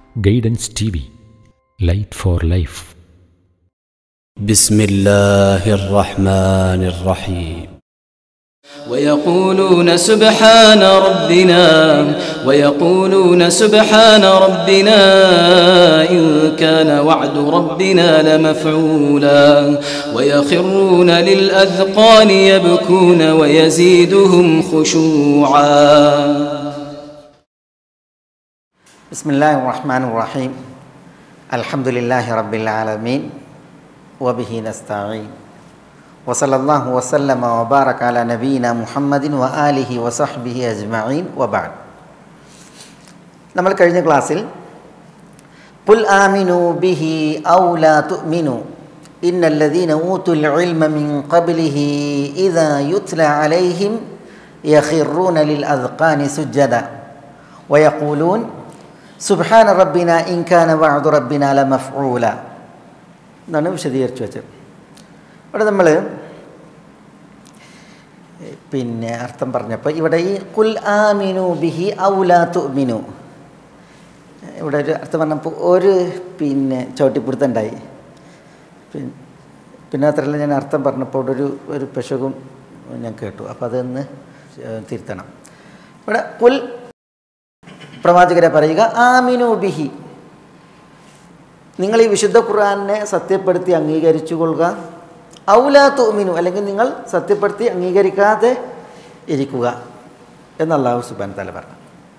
Guidance T V light for life بسم الله الرحمن الرحيم ويقولون سبحان ربنا ويقولون سبحان ربنا إن كان وعد ربنا لمفعولا ويخرون للأذقان يبكون ويزيدهم خشوعا بسم الله الرحمن الرحيم الحمد لله رب العالمين وبه نستعين وصلى الله وسلم وبارك على نبينا محمد وآله وصحبه أجمعين وبعد നമ്മൾ കഴിഞ്ഞ ക്ലാസ്സിൽ പുൽ ആമിനു ബിഹി ഔ ലാ തുഅ്മിനു إن الذين أوتوا العلم من قبله إذا يتلى عليهم يخرون للأذقان سجدا ويقولون സുബാന റബ്ബിന ഇൻകാന വാദു റബ്ബിന ല മഫ്ഊല എന്നാണ് വിശദീകരിച്ചു വെച്ചത് ഇവിടെ നമ്മൾ പിന്നെ അർത്ഥം പറഞ്ഞപ്പോൾ ഇവിടെ ഈ കുൽ ആമിനു ബിഹി ഔലാ തുമിനു ഇവിടെ ഒരു അർത്ഥം പറഞ്ഞപ്പോൾ ഒരു പിന്നെ ചവിട്ടിപ്പിടുത്തം ഉണ്ടായി പിന്നെ പിന്നെ അത്രയല്ല ഞാൻ അർത്ഥം പറഞ്ഞപ്പോൾ ഇവിടെ ഒരു ഒരു പെശകും ഞാൻ കേട്ടു അപ്പോൾ അതൊന്ന് തിരുത്തണം ഇവിടെ കുൽ പ്രവാചകരെ പറയുക ആമിനു ബിഹി നിങ്ങൾ ഈ വിശുദ്ധ ഖുർആാനെ സത്യപ്പെടുത്തി അംഗീകരിച്ചു കൊള്ളുക ഔലാ തുമിനു അല്ലെങ്കിൽ നിങ്ങൾ സത്യപ്പെടുത്തി അംഗീകരിക്കാതെ ഇരിക്കുക എന്ന് അള്ളാഹു സുബാൻ തല പറഞ്ഞു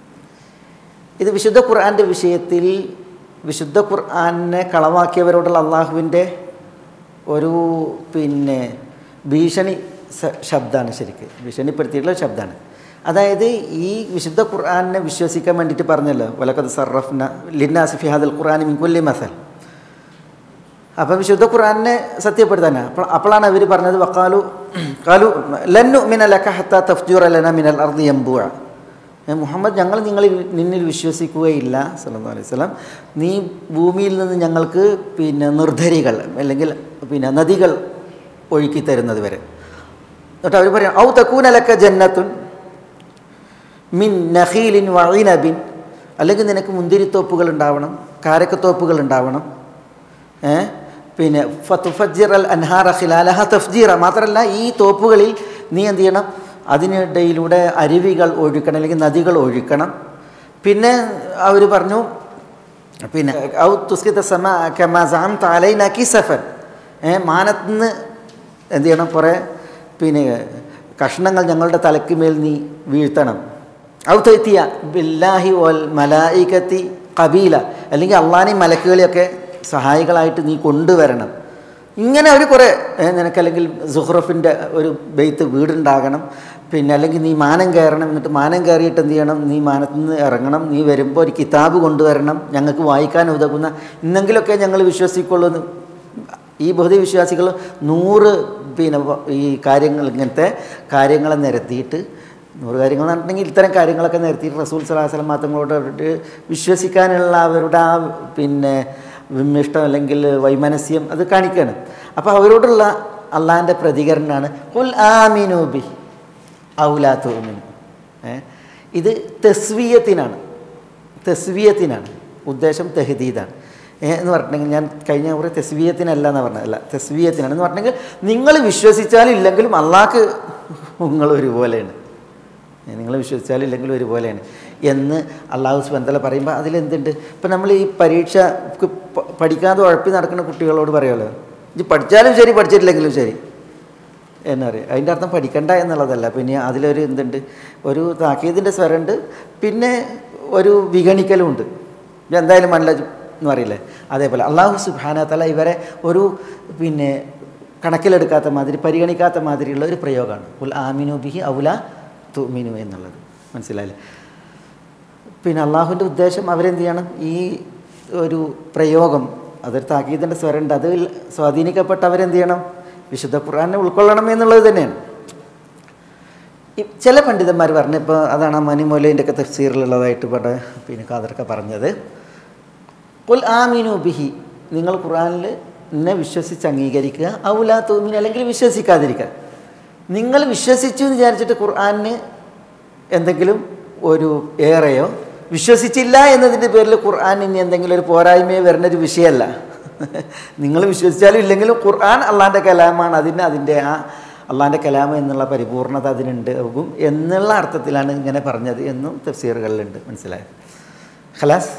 ഇത് വിശുദ്ധ ഖുർആൻ്റെ വിഷയത്തിൽ വിശുദ്ധ ഖുർആനെ കളവാക്കിയവരോടുള്ള അള്ളാഹുവിൻ്റെ ഒരു പിന്നെ ഭീഷണി ശബ്ദമാണ് ശരിക്ക് ഭീഷണിപ്പെടുത്തിയിട്ടുള്ള ശബ്ദമാണ് അതായത് ഈ വിശുദ്ധ ഖുർആാനെ വിശ്വസിക്കാൻ വേണ്ടിയിട്ട് പറഞ്ഞല്ലോ വലക്കത് സറഫ്ന ലിന്നാസിഫി ഹാദൽ ഖുർആൻ മിൻകുല്ലി മസൽ അപ്പം വിശുദ്ധ ഖുർആാനെ സത്യപ്പെടുത്താനാണ് അപ്പോൾ അപ്പോഴാണ് അവർ പറഞ്ഞത് വക്കാലു കാലു ലന്നു മിനൽ അക്കഹത്ത തഫ്ജൂർ അലന മിനൽ അർദി എംബുഴ മുഹമ്മദ് ഞങ്ങൾ നിങ്ങളിൽ നിന്നിൽ വിശ്വസിക്കുകയില്ല സല്ലല്ലാഹു അലൈഹി വസല്ലം നീ ഭൂമിയിൽ നിന്ന് ഞങ്ങൾക്ക് പിന്നെ നിർദ്ധരികൾ അല്ലെങ്കിൽ പിന്നെ നദികൾ ഒഴുക്കി തരുന്നത് വരെ എന്നിട്ട് അവർ പറയും ഔ തക്കൂനലക്ക ജന്നത്തുൻ മിൻ നഹീലിൻ വഴീനബിൻ അല്ലെങ്കിൽ നിനക്ക് മുന്തിരിത്തോപ്പുകൾ ഉണ്ടാവണം കാരക്കത്തോപ്പുകൾ ഉണ്ടാവണം ഏ പിന്നെ ഫത്തുഫജിർ അൽ അൻഹാറ ഖിലാലഹ തഫ്ജീറ മാത്രമല്ല ഈ തോപ്പുകളിൽ നീ എന്ത് ചെയ്യണം അതിനിടയിലൂടെ അരുവികൾ ഒഴുക്കണം അല്ലെങ്കിൽ നദികൾ ഒഴുക്കണം പിന്നെ അവർ പറഞ്ഞു പിന്നെ ഔ തുസ്കിത സമ കമാസാം താലൈന കിസഫൻ ഏ മാനത്തുനിന്ന് എന്ത് ചെയ്യണം കുറേ പിന്നെ കഷ്ണങ്ങൾ ഞങ്ങളുടെ തലയ്ക്ക് മേൽ നീ വീഴ്ത്തണം ഔത്തെത്തിയ ബില്ലാഹി വൽ മലായിക്കത്തി കബീല അല്ലെങ്കിൽ അള്ളാനെയും മലക്കുകളെയൊക്കെ സഹായികളായിട്ട് നീ കൊണ്ടുവരണം ഇങ്ങനെ ഒരു കുറേ നിനക്ക് അല്ലെങ്കിൽ സുഹ്റഫിൻ്റെ ഒരു ബെയ്ത്ത് വീടുണ്ടാകണം പിന്നെ അല്ലെങ്കിൽ നീ മാനം കയറണം എന്നിട്ട് മാനം കയറിയിട്ട് എന്ത് ചെയ്യണം നീ മാനത്ത് നിന്ന് ഇറങ്ങണം നീ വരുമ്പോൾ ഒരു കിതാബ് കൊണ്ടുവരണം ഞങ്ങൾക്ക് വായിക്കാൻ ഉതകുന്ന ഇന്നെങ്കിലൊക്കെ ഞങ്ങൾ വിശ്വസിക്കുള്ളൂ എന്ന് ഈ ബഹുദ വിശ്വാസികൾ നൂറ് പിന്നെ ഈ കാര്യങ്ങൾ ഇങ്ങനത്തെ കാര്യങ്ങളെ നിരത്തിയിട്ട് നൂറ് കാര്യങ്ങൾ നടന്നിട്ടുണ്ടെങ്കിൽ ഇത്തരം കാര്യങ്ങളൊക്കെ നിരത്തിയിട്ട് റസൂൽ സലാഹുലം മാത്രങ്ങളോട് വിശ്വസിക്കാനുള്ള അവരുടെ ആ പിന്നെ വിമ്മിഷ്ടം അല്ലെങ്കിൽ വൈമനസ്യം അത് കാണിക്കുകയാണ് അപ്പോൾ അവരോടുള്ള അള്ളാഹിൻ്റെ പ്രതികരണമാണ് കുൽ ആമിനൂബി ഔലാത്തുമിനു ഇത് തെസ്വീയത്തിനാണ് തെസ്വീയത്തിനാണ് ഉദ്ദേശം തെഹദീദാണ് എന്ന് പറഞ്ഞിട്ടുണ്ടെങ്കിൽ ഞാൻ കഴിഞ്ഞ കുറെ തെസ്വീയത്തിനല്ല എന്ന് പറഞ്ഞതല്ല തെസ്വീയത്തിനാണ് എന്ന് പറഞ്ഞിട്ടുണ്ടെങ്കിൽ നിങ്ങൾ വിശ്വസിച്ചാലും ഇല്ലെങ്കിലും അള്ളാഹ്ക്ക് നിങ്ങൾ ഒരുപോലെയാണ് നിങ്ങൾ വിശ്വസിച്ചാലും ഇല്ലെങ്കിലും ഒരുപോലെയാണ് എന്ന് അള്ളാഹു സുബന്ധല പറയുമ്പോൾ അതിലെന്തുണ്ട് ഇപ്പം നമ്മൾ ഈ പരീക്ഷ പഠിക്കാതെ ഉഴപ്പി നടക്കുന്ന കുട്ടികളോട് പറയുമല്ലോ ഇത് പഠിച്ചാലും ശരി പഠിച്ചിട്ടില്ലെങ്കിലും ശരി എന്നറിയാം അതിൻ്റെ അർത്ഥം പഠിക്കണ്ട എന്നുള്ളതല്ല പിന്നെ അതിലൊരു എന്തുണ്ട് ഒരു താക്കീതിൻ്റെ സ്വരമുണ്ട് പിന്നെ ഒരു വിഗണിക്കലും ഉണ്ട് എന്തായാലും മല്ല എന്ന് പറയില്ലേ അതേപോലെ അള്ളാഹു സുബാന തല ഇവരെ ഒരു പിന്നെ കണക്കിലെടുക്കാത്ത മാതിരി പരിഗണിക്കാത്ത മാതിരിയുള്ള ഒരു പ്രയോഗമാണ് ഉൽ ആമിനു ബിഹി ഔല തുമിനു എന്നുള്ളത് മനസ്സിലായില്ലേ പിന്നെ അള്ളാഹുവിൻ്റെ ഉദ്ദേശം അവരെന്ത് ചെയ്യണം ഈ ഒരു പ്രയോഗം അതൊരു താക്കീതിൻ്റെ സ്വരമുണ്ട് അതിൽ സ്വാധീനിക്കപ്പെട്ട് അവരെന്ത് ചെയ്യണം വിശുദ്ധ ഖുർആാനെ ഉൾക്കൊള്ളണം എന്നുള്ളത് തന്നെയാണ് ചില പണ്ഡിതന്മാർ പറഞ്ഞപ്പോൾ അതാണ് ആ മനിമൊലേൻ്റെ ഒക്കെ തഫ്സീറിലുള്ളതായിട്ട് ഇവിടെ പിന്നെ കാതർക്ക പറഞ്ഞത് കുൽ ആമീനു ബിഹി നിങ്ങൾ ഖുർആാനിൽ എന്നെ വിശ്വസിച്ച് അംഗീകരിക്കുക ഔലാ തൂമിൻ അല്ലെങ്കിൽ വിശ്വസിക്കാതിരിക്കുക നിങ്ങൾ വിശ്വസിച്ചു എന്ന് വിചാരിച്ചിട്ട് ഖുർആാനിന് എന്തെങ്കിലും ഒരു ഏറെയോ വിശ്വസിച്ചില്ല എന്നതിൻ്റെ പേരിൽ ഖുർആൻ ഇനി എന്തെങ്കിലും ഒരു പോരായ്മയെ വരുന്ന ഒരു വിഷയമല്ല നിങ്ങൾ വിശ്വസിച്ചാലും ഇല്ലെങ്കിലും ഖുർആൻ അള്ളാൻ്റെ കലാമാണ് അതിന് അതിൻ്റെ ആ അള്ളാൻ്റെ കലാമ എന്നുള്ള പരിപൂർണത അതിനുണ്ടാകും എന്നുള്ള അർത്ഥത്തിലാണ് ഇങ്ങനെ പറഞ്ഞത് എന്നും തഫ്സീറുകളിലുണ്ട് മനസ്സിലായത് ഖലാസ്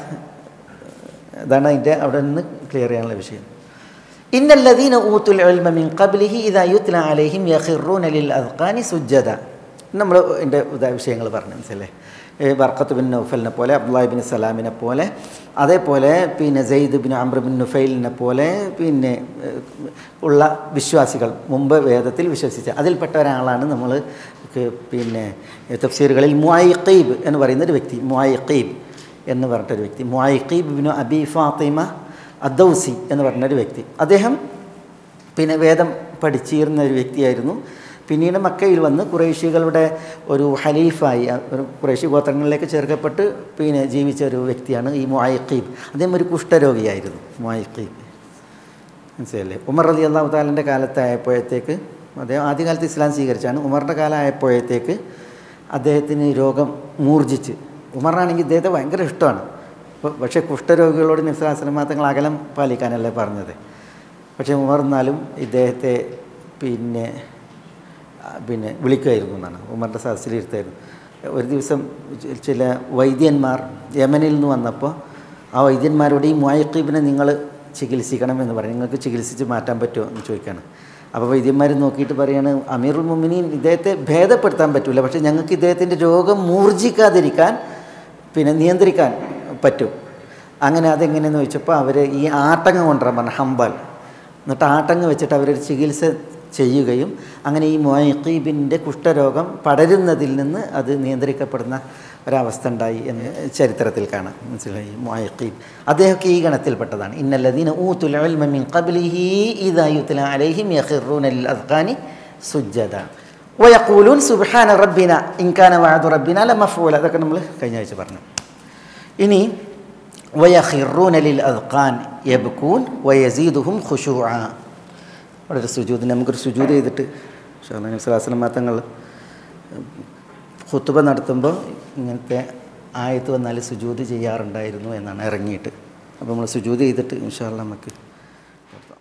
അതാണ് അതിൻ്റെ അവിടെ നിന്ന് ക്ലിയർ ചെയ്യാനുള്ള വിഷയം ഇന്നല്ലദീന ഊത്തുൽ ഇൽമ മിൻ ഖബ്ലിഹി ഇദാ യുത്ല അലൈഹിം യഖിറൂന ലിൽ അദ്ഖാനി സുജ്ജദ നമ്മൾ ഇതിൻ്റെ ഉദാ വിഷയങ്ങൾ പറഞ്ഞു മനസ്സിലേ ബർക്കത്ത് ബിൻ നൗഫലിനെ പോലെ അബ്ദുല്ലാഹി ബിൻ സലാമിനെ പോലെ അതേപോലെ പിന്നെ സെയ്ദ് ബിൻ അമ്ര ബിൻ നുഫൈലിനെ പോലെ പിന്നെ ഏഹ്, ഉള്ള വിശ്വാസികൾ മുമ്പ് വേദത്തിൽ വിശ്വസിച്ച അതിൽപ്പെട്ട ഒരാളാണ് നമ്മൾ പിന്നെ തഫ്സീറുകളിൽ മുഐഖീബ് എന്ന് പറയുന്ന ഒരു വ്യക്തി മുഐഖീബ് എന്ന് പറഞ്ഞിട്ടൊരു വ്യക്തി Muaiqib bin Abi Fatima Addausi എന്ന് പറഞ്ഞൊരു വ്യക്തി അദ്ദേഹം പിന്നെ വേദം പഠിച്ചിരുന്ന ഒരു വ്യക്തിയായിരുന്നു പിന്നീട് മക്കയിൽ വന്ന് കുറേശികളുടെ ഒരു ഹലീഫായി അ- ഒരു കുറേശി ഗോത്രങ്ങളിലേക്ക് ചേർക്കപ്പെട്ട് പിന്നെ ജീവിച്ച ഒരു വ്യക്തിയാണ് ഈ മുആയിഖീബ് അദ്ദേഹം ഒരു കുഷ്ഠരോഗിയായിരുന്നു മുആയിഖീബ് മനസ്സിലല്ലേ ഉമർ റലി അള്ളാഹു താലിൻ്റെ കാലത്തായപ്പോഴത്തേക്ക് അദ്ദേഹം ആദ്യകാലത്ത് ഇസ്ലാം സ്വീകരിച്ചാണ് ഉമറിൻ്റെ കാലമായപ്പോഴത്തേക്ക് അദ്ദേഹത്തിന് രോഗം മൂർജിച്ച് ഉമറിനാണെങ്കിൽ ഇദ്ദേഹത്തെ ഭയങ്കര ഇഷ്ടമാണ് അപ്പോൾ പക്ഷേ കുഷ്ഠരോഗികളോട് നിസ്ലാസ്ലമാ തങ്ങൾ അകലം പാലിക്കാനല്ലേ പറഞ്ഞത് പക്ഷേ ഉമർ എന്നാലും ഇദ്ദേഹത്തെ പിന്നെ ആ, പിന്നെ വിളിക്കുമായിരുന്നു എന്നാണ് ഉമറിൻ്റെ സദസ്സിലിരുത്തായിരുന്നു ഒരു ദിവസം ചി- ചില വൈദ്യന്മാർ യമനിൽ നിന്ന് വന്നപ്പോൾ ആ വൈദ്യന്മാരോട് ഈ മുയക്കീബിനെ നിങ്ങൾ ചികിത്സിക്കണം എന്ന് പറയും നിങ്ങൾക്ക് ചികിത്സിച്ച് മാറ്റാൻ പറ്റുമോ എന്ന് ചോദിക്കുകയാണ് അപ്പോൾ വൈദ്യന്മാർ നോക്കിയിട്ട് പറയാണ് അമീറുൽ മുമിനീൻ ഇദ്ദേഹത്തെ ഭേദപ്പെടുത്താൻ പറ്റില്ല പക്ഷേ ഞങ്ങൾക്ക് ഇദ്ദേഹത്തിൻ്റെ രോഗം മൂർജിക്കാതിരിക്കാൻ പിന്നെ നിയന്ത്രിക്കാൻ പറ്റും അങ്ങനെ അതെങ്ങനെയെന്ന് ചോദിച്ചപ്പോൾ അവർ ഈ ആട്ടങ്ങ കൊണ്ടുവരാൻ പറഞ്ഞു ഹംബൽ എന്നിട്ട് ആട്ടങ്ങ് വെച്ചിട്ട് അവരൊരു ചികിത്സ ചെയ്യുകയും അങ്ങനെ ഈ മൊയ്ക്കീബിൻ്റെ കുഷ്ഠരോഗം പടരുന്നതിൽ നിന്ന് അത് നിയന്ത്രിക്കപ്പെടുന്ന ഒരവസ്ഥ ഉണ്ടായി എന്ന് ചരിത്രത്തിൽ കാണാം മനസ്സിലായി മൊയ്ക്കീബ് അദ്ദേഹമൊക്കെ ഈ ഗണത്തിൽപ്പെട്ടതാണ് ഇന്നല്ലദീന ഊത്തുൽ ഇൽമ മിൻ ഖബ്ലിഹി ഇദാ യുത്ല അലൈഹിം യഖിറൂന ലിൽ അദ്ഖാനി സുജ്ജദ വയഖൂലൂൻ സുബ്ഹാന റബ്ബിന ഇൻ കാന വഅദു റബ്ബിന ലമഫൂല അതൊക്കെ നമ്മൾ കഴിഞ്ഞ ആഴ്ച പറഞ്ഞു ഇനി വയഖിറൂന ലിൽ അദ്ഖാൻ യബ്കൂൻ വയസീദുഹും ഖുശൂഅ അവിടെ ഒരു സുജൂദിന് നമുക്കൊരു സുജൂദ് ചെയ്തിട്ട് സ്വലാസ്ലം തങ്ങൾ ഹുത്തുബ നടത്തുമ്പോൾ ഇങ്ങനത്തെ ആയത്ത് വന്നാൽ സുജൂദ് ചെയ്യാറുണ്ടായിരുന്നു എന്നാണ് ഇറങ്ങിയിട്ട് അപ്പോൾ നമ്മൾ സുജൂദ് ചെയ്തിട്ട് ഇൻഷാല്ല നമുക്ക് നടത്താം.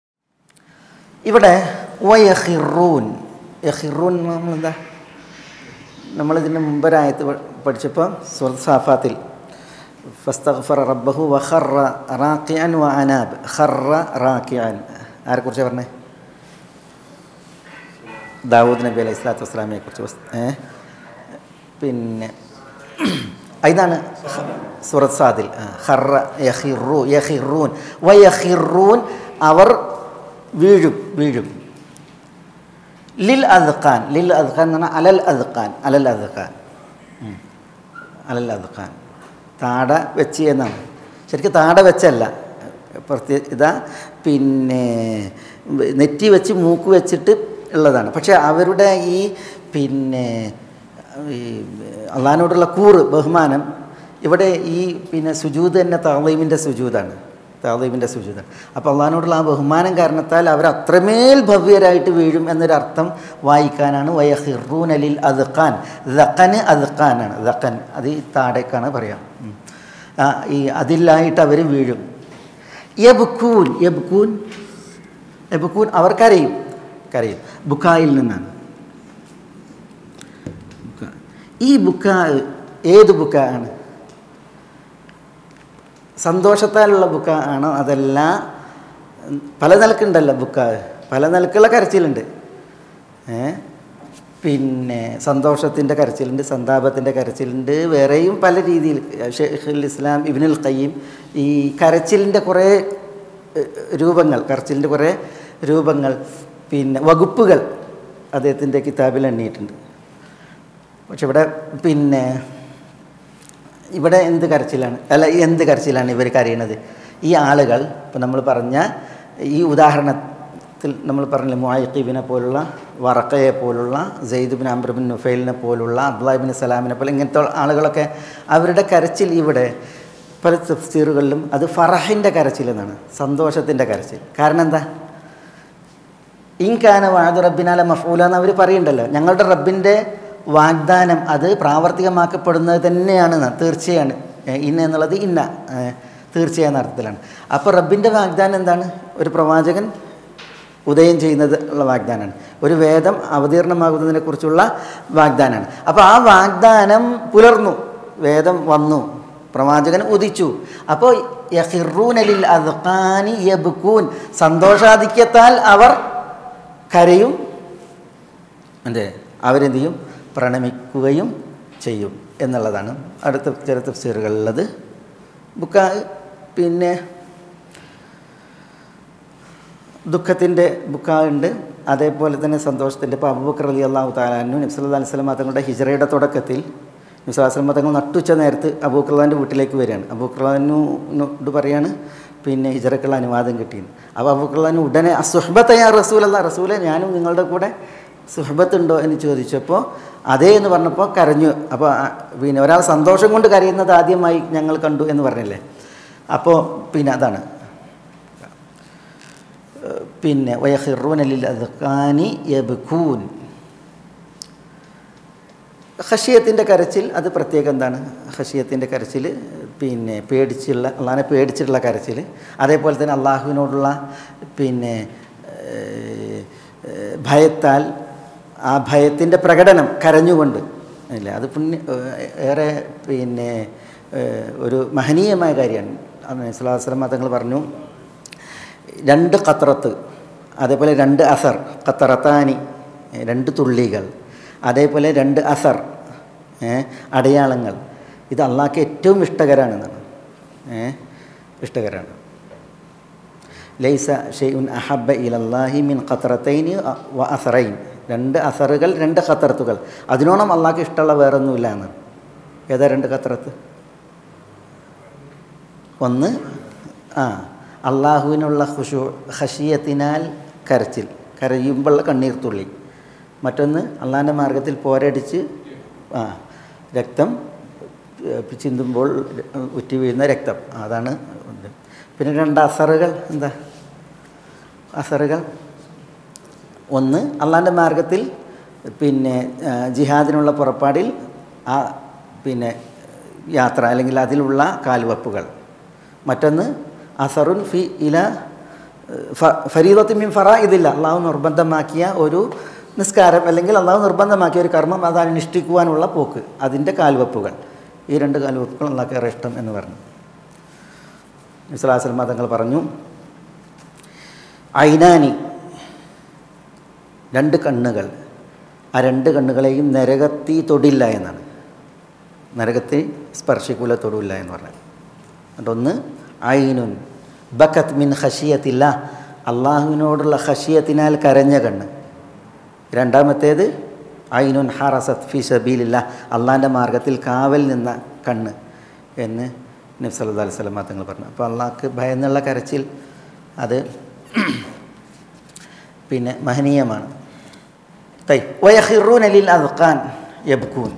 ഇവിടെ വയഹിറൂൻ യഹിറൂൻ നമ്മളെന്താ നമ്മളിതിന് മുമ്പൊരായത്ത് പ- പഠിച്ചപ്പോൾ സുഹൃത്ത് സാഫാത്തിൽ ഫസ്തഗ്ഫറ റബ്ബഹു വഖറ റാക്കിഅൻ വ അനാബ് ഖറ റാക്കിഅൻ ആരെക്കുറിച്ചാണ് പറഞ്ഞേ ദാവൂദ് നബി അലൈഹി സ്വലാത്തു വസ്സലാമിനെ കുറിച്ച് ഏ പിന്നെ ഇതാണ് സൂറത്ത് സാദിൽ ആ, ഖറ യഹിറു യഹിറൂൻ വ യഹിറൂൻ അവർ വീഴും വീഴും ലിൽ അദ്ഖാൻ ലിൽ അദ്ഖാൻ എന്ന് പറഞ്ഞാൽ അലൽ അദ്ഖാൻ അലൽ അദ്ഖാൻ ഉം. അലൽ അദ്ഖാൻ താട വെച്ച് എന്നാണ് ശരിക്കും താട വെച്ചല്ല പ്രത്യേക ഇതാ പിന്നെ നെറ്റി വെച്ച് മൂക്ക് വെച്ചിട്ട് ഉള്ളതാണ് പക്ഷേ അവരുടെ ഈ പിന്നെ ഈ അള്ളഹാനോടുള്ള കൂറ് ബഹുമാനം ഇവിടെ ഈ പിന്നെ സുജൂദ് തന്നെ താളീമിൻ്റെ സുജൂദാണ് താളീമിൻ്റെ സുജൂദാണ് അപ്പോൾ അള്ളഹാനോടുള്ള ആ ബഹുമാനം കാരണത്താൽ അവർ അത്രമേൽ ഭവ്യരായിട്ട് വീഴും എന്നൊരർത്ഥം വായിക്കാനാണ് വയഹിറൂൻ അലിൽ അദ്ഖാൻ ദക്കന് അദ്ഖാനാണ് ദക്കൻ അത് ഈ താടേക്കാണ് പറയാം ഉം. ആ, ഈ അതിലായിട്ട് അവർ വീഴും യബ്കൂൻ യബ്കൂൻ യബ്കൂൻ അവർ കരയും കരയും ബുക്കായിൽ നിന്നാണ് ബുക്ക. ഈ ബുക്ക ഏത് ബുക്ക ആണ് സന്തോഷത്താലുള്ള ബുക്ക ആണോ അതല്ല ഉം, പല നിലക്കുണ്ടല്ലോ ബുക്ക പല നിലക്കുള്ള കരച്ചിലുണ്ട് ഏ പിന്നെ സന്തോഷത്തിൻ്റെ കരച്ചിലുണ്ട് സന്താപത്തിൻ്റെ കരച്ചിലുണ്ട് വേറെയും പല രീതിയിൽ ഷെയ്ഖുൽ ഇസ്ലാം ഇബ്നുൽ ഖയ്യിം ഈ കരച്ചിലിൻ്റെ കുറേ ഏ, രൂപങ്ങൾ കരച്ചിലിൻ്റെ കുറേ രൂപങ്ങൾ പിന്നെ വകുപ്പുകൾ അദ്ദേഹത്തിൻ്റെ കിതാബിൽ എണ്ണിയിട്ടുണ്ട് പക്ഷെ ഇവിടെ പിന്നെ ഇവിടെ എന്ത് കരച്ചിലാണ് അല്ല എന്ത് കരച്ചിലാണ് ഇവർ കരയണത് ഈ ആളുകൾ ഇപ്പം നമ്മൾ പറഞ്ഞ ഈ ഉദാഹരണത്തിൽ നമ്മൾ പറഞ്ഞില്ലേ മുആയിഖീബിനെ പോലുള്ള വറക്കയെ പോലുള്ള സെയ്ദുബിൻ അംബ്രബിൻ നുഫൈലിനെ പോലുള്ള അബ്ദുല്ലാഹിബിൻ സലാമിനെ പോലെ ഇങ്ങനത്തെ ആളുകളൊക്കെ അവരുടെ കരച്ചിൽ ഇവിടെ പല തഫ്സീറുകളിലും അത് ഫറഹിൻ്റെ കരച്ചിൽ എന്നാണ് സന്തോഷത്തിൻ്റെ കരച്ചിൽ കാരണം എന്താ ഇൻകാന വാദു റബ്ബിനാല മഫൂല എന്ന് അവർ പറയുന്നുണ്ടല്ലോ ഞങ്ങളുടെ റബ്ബിൻ്റെ വാഗ്ദാനം അത് പ്രാവർത്തികമാക്കപ്പെടുന്നത് തന്നെയാണ് ന- തീർച്ചയാണ് ഏ, ഇന്ന എന്നുള്ളത് ഇന്ന ഏ, തീർച്ചയായെന്ന അർത്ഥത്തിലാണ് അപ്പോൾ റബ്ബിൻ്റെ വാഗ്ദാനം എന്താണ് ഒരു പ്രവാചകൻ ഉദയം ചെയ്യുന്നത് ഉള്ള വാഗ്ദാനമാണ് ഒരു വേദം അവതീർണമാകുന്നതിനെക്കുറിച്ചുള്ള വാഗ്ദാനമാണ് അപ്പോൾ ആ വാഗ്ദാനം പുലർന്നു വേദം വന്നു പ്രവാചകൻ ഉദിച്ചു അപ്പോൾ യഹിറൂനലിൽ അദ്ഖാനി യബ്കൂൻ സന്തോഷാധിക്യത്താൽ അവർ കരയും അതെ അവരെന്ത് ചെയ്യും പ്രണമിക്കുകയും ചെയ്യും എന്നുള്ളതാണ് അടുത്ത ചില തഫ്സീറുകളിലുള്ളത് ബുക്ക പിന്നെ ദുഃഖത്തിൻ്റെ ബുക്കാണ്ട് അതേപോലെ തന്നെ സന്തോഷത്തിൻ്റെ ഇപ്പോൾ അബൂബക്കർ അലി അള്ളാഹു താലാനു നബ്സല്ലാ അലൈഹി സ്വലം തങ്ങളുടെ ഹിജറയുടെ തുടക്കത്തിൽ നബ്സല്ലാസ്ലം തങ്ങൾ നട്ടുച്ച നേരത്ത് അബൂഖർലാൻ്റെ വീട്ടിലേക്ക് വരികയാണ് അബൂഖർലാനോട് പറയാണ് പിന്നെ ഹിജറക്കുള്ള അനുവാദം കിട്ടിയെന്ന് അപ്പോൾ അബൂഖർലാനു ഉടനെ അസുഹബത്തയാ റസൂൽ അല്ല റസൂലെ ഞാനും നിങ്ങളുടെ കൂടെ സുഹബത്തുണ്ടോ എന്ന് ചോദിച്ചപ്പോൾ അതേ എന്ന് പറഞ്ഞപ്പോൾ കരഞ്ഞു അപ്പോൾ ആ, പിന്നെ ഒരാൾ സന്തോഷം കൊണ്ട് കരയുന്നത് ആദ്യമായി ഞങ്ങൾ കണ്ടു എന്ന് പറഞ്ഞില്ലേ അപ്പോൾ പിന്നെ അതാണ് പിന്നെ വയഹിറൂനലിൽ അദ്ഖാനി യബ്ഖൂൻ ഹഷിയത്തിൻ്റെ കരച്ചിൽ അത് പ്രത്യേകം എന്താണ് ഹഷിയത്തിൻ്റെ കരച്ചിൽ പിന്നെ പേടിച്ചുള്ള അള്ളാഹിനെ പേടിച്ചിട്ടുള്ള കരച്ചിൽ അതേപോലെ തന്നെ അള്ളാഹുവിനോടുള്ള പിന്നെ ഏഹ്, ഏഹ്, ഭയത്താൽ ആ ഭയത്തിൻ്റെ പ്രകടനം കരഞ്ഞുകൊണ്ട് ഇല്ല അത് പുണ്യ ഏറെ പിന്നെ ഏഹ്, ഒരു മഹനീയമായ കാര്യമാണ് സ്വലാസ്ലം തങ്ങൾ പറഞ്ഞു രണ്ട് ഖത്രത്ത് അതേപോലെ രണ്ട് അസർ ഖത്തറത്താനി രണ്ട് തുള്ളികൾ അതേപോലെ രണ്ട് അസർ ഏ, അടയാളങ്ങൾ ഇത് അള്ളാഹ്ക്ക് ഏറ്റവും ഇഷ്ടകരാണെന്നാണ് ഏ ഇഷ്ടകരാണ് ലൈസ ഷെയ്ഉൻ അഹബ ഇലല്ലാഹി മിൻ ഖത്തറത്തൈനി വ അസറൈൻ രണ്ട് അസറുകൾ രണ്ട് ഖത്തറത്തുകൾ അതിനോണം അള്ളാഹ്ക്ക് ഇഷ്ടമുള്ള വേറൊന്നുമില്ല എന്നാണ് ഏതാ രണ്ട് ഖത്തറത്ത് ഒന്ന് ആ അള്ളാഹുവിനുള്ള ഖുഷു ഹഷിയത്തിനാൽ കരച്ചിൽ കരയുമ്പോഴുള്ള കണ്ണീർ തുള്ളി മറ്റൊന്ന് അള്ളാഹിൻ്റെ മാർഗത്തിൽ പോരടിച്ച് ആ രക്തം ഏഹ്, ചിന്തുമ്പോൾ ഉറ്റി വീഴുന്ന രക്തം അതാണ് ഉണ്ട്. പിന്നെ രണ്ട് അസറുകൾ എന്താ അസറുകൾ ഒന്ന് അള്ളാഹിൻ്റെ മാർഗത്തിൽ പിന്നെ ആ, ജിഹാദിനുള്ള പുറപ്പാടിൽ ആ പിന്നെ യാത്ര അല്ലെങ്കിൽ അതിലുള്ള കാൽവെപ്പുകൾ മറ്റൊന്ന് അസറുൻ ഫി ഇല ഫരീദത്ത് മീൻ ഫറ ഇതില്ല അള്ളാഹു നിർബന്ധമാക്കിയ ഒരു നിസ്കാരം അല്ലെങ്കിൽ അള്ളാഹു നിർബന്ധമാക്കിയ ഒരു കർമ്മം അത് അനുഷ്ഠിക്കുവാനുള്ള പോക്ക് അതിൻ്റെ കാൽവെപ്പുകൾ ഈ രണ്ട് കാൽവെപ്പുകൾ അള്ളാഹ് ഏറെ ഇഷ്ടം എന്ന് പറഞ്ഞു ഇസ്ലാസ്ലം തങ്ങൾ പറഞ്ഞു ഐനാനി രണ്ട് കണ്ണുകൾ ആ രണ്ട് കണ്ണുകളെയും നരകത്തി തൊടില്ല എന്നാണ് നരകത്തിൽ സ്പർശിക്കൂല തൊടില്ല എന്ന് പറഞ്ഞത് എന്നിട്ടൊന്ന് ഐനുൻ ബക്കത്ത് മിൻ ഹഷിയത്തില്ല അള്ളാഹുവിനോടുള്ള ഹഷിയത്തിനാൽ കരഞ്ഞ കണ്ണ് രണ്ടാമത്തേത് ഐനുൻ ഹറസത്ത് ഫി സബീലില്ല അള്ളാഹിൻ്റെ മാർഗത്തിൽ കാവൽ നിന്ന കണ്ണ് എന്ന് നബി സല്ലല്ലാഹു അലൈഹി വസല്ലം തങ്ങൾ പറഞ്ഞു അപ്പോൾ അള്ളാഹ്ക്ക് ഭയന്നുള്ള കരച്ചിൽ അത് പിന്നെ മഹനീയമാണ് തൈ വയഹിറൂൻ അലിൽ അദ്ഖാൻ യബ്കൂൻ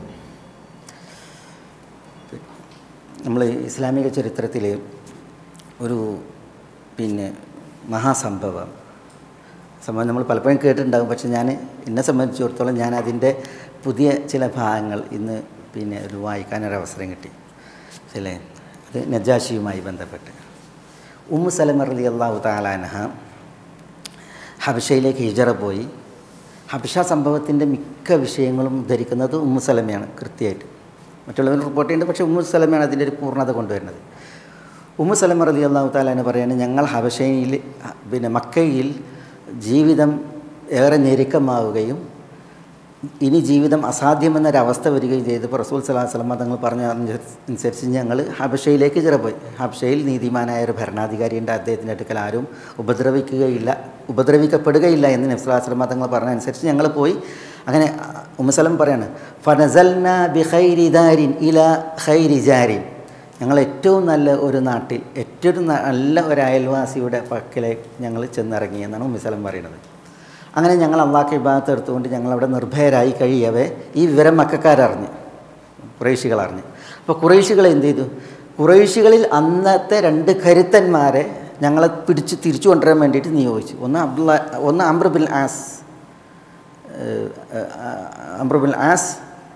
നമ്മൾ ഇസ്ലാമിക ചരിത്രത്തിൽ ഒരു പിന്നെ മഹാസംഭവം സംഭവം നമ്മൾ പലപ്പോഴും കേട്ടിട്ടുണ്ടാകും പക്ഷെ ഞാൻ എന്നെ സംബന്ധിച്ചിടത്തോളം ഞാൻ അതിൻ്റെ പുതിയ ചില ഭാഗങ്ങൾ ഇന്ന് പിന്നെ ഒരു വായിക്കാനൊരവസരം കിട്ടി ചില അത് നജാഷിയുമായി ബന്ധപ്പെട്ട് ഉമ്മു സലമ റലി അള്ളാഹു താലാനഹ ഹബഷയിലേക്ക് ഹിജറ പോയി ഹബഷ സംഭവത്തിൻ്റെ മിക്ക വിഷയങ്ങളും ധരിക്കുന്നത് ഉമ്മു സലമയാണ് കൃത്യമായിട്ട് മറ്റുള്ളവർ റിപ്പോർട്ട് ചെയ്യുന്നുണ്ട് പക്ഷേ ഉമ്മു സലമയാണ് അതിൻ്റെ ഒരു പൂർണ്ണത കൊണ്ടുവരുന്നത് ഉമ്മു സലമ റലി അള്ളാഹു താലാന് പറയാണ് ഞങ്ങൾ ഹബഷയിൽ പിന്നെ മക്കയിൽ ജീവിതം ഏറെ ഞെരുക്കമാവുകയും ഇനി ജീവിതം അസാധ്യമെന്നൊരവസ്ഥ വരികയും ചെയ്തപ്പോൾ റസൂൽ സലാഹു വസ്ലമ തങ്ങൾ പറഞ്ഞ അനുസരിച്ച് ഞങ്ങൾ ഹബഷയിലേക്ക് ചിറപോയി ഹബഷയിൽ നീതിമാനായ ഒരു ഭരണാധികാരിയുണ്ട് അദ്ദേഹത്തിൻ്റെ അടുക്കൽ ആരും ഉപദ്രവിക്കുകയില്ല ഉപദ്രവിക്കപ്പെടുകയില്ല എന്ന് നബ്സുലാസ്ലമ തങ്ങൾ പറഞ്ഞ അനുസരിച്ച് ഞങ്ങൾ പോയി അങ്ങനെ ഉമ്മസലം പറയാണ് ഫനസൽന ബി ഖൈരിദാരിൻ ഇല ഖൈരിജാരിൻ ഞങ്ങൾ ഏറ്റവും നല്ല ഒരു നാട്ടിൽ ഏറ്റവും നല്ല ഒരു അയൽവാസിയുടെ പക്കലേക്ക് ഞങ്ങൾ ചെന്നിറങ്ങി എന്നാണ് ഉമ്മിസലം പറയുന്നത് അങ്ങനെ ഞങ്ങൾ അള്ളാഹ് ഇബാദത്ത് എടുത്തുകൊണ്ട് ഞങ്ങളവിടെ നിർഭയരായി കഴിയവേ ഈ വിവരം മക്കാരറിഞ്ഞ് കുറേശികൾ അറിഞ്ഞ് അപ്പോൾ കുറേശികൾ എന്ത് ചെയ്തു കുറേശികളിൽ അന്നത്തെ രണ്ട് കരുത്തന്മാരെ ഞങ്ങളെ പിടിച്ച് തിരിച്ചു കൊണ്ടുവരാൻ വേണ്ടിയിട്ട് നിയോഗിച്ചു ഒന്ന് അബ്ദുള്ള ഒന്ന് അമ്രബിൻ ആസ് അമ്രബിൻ ആസ്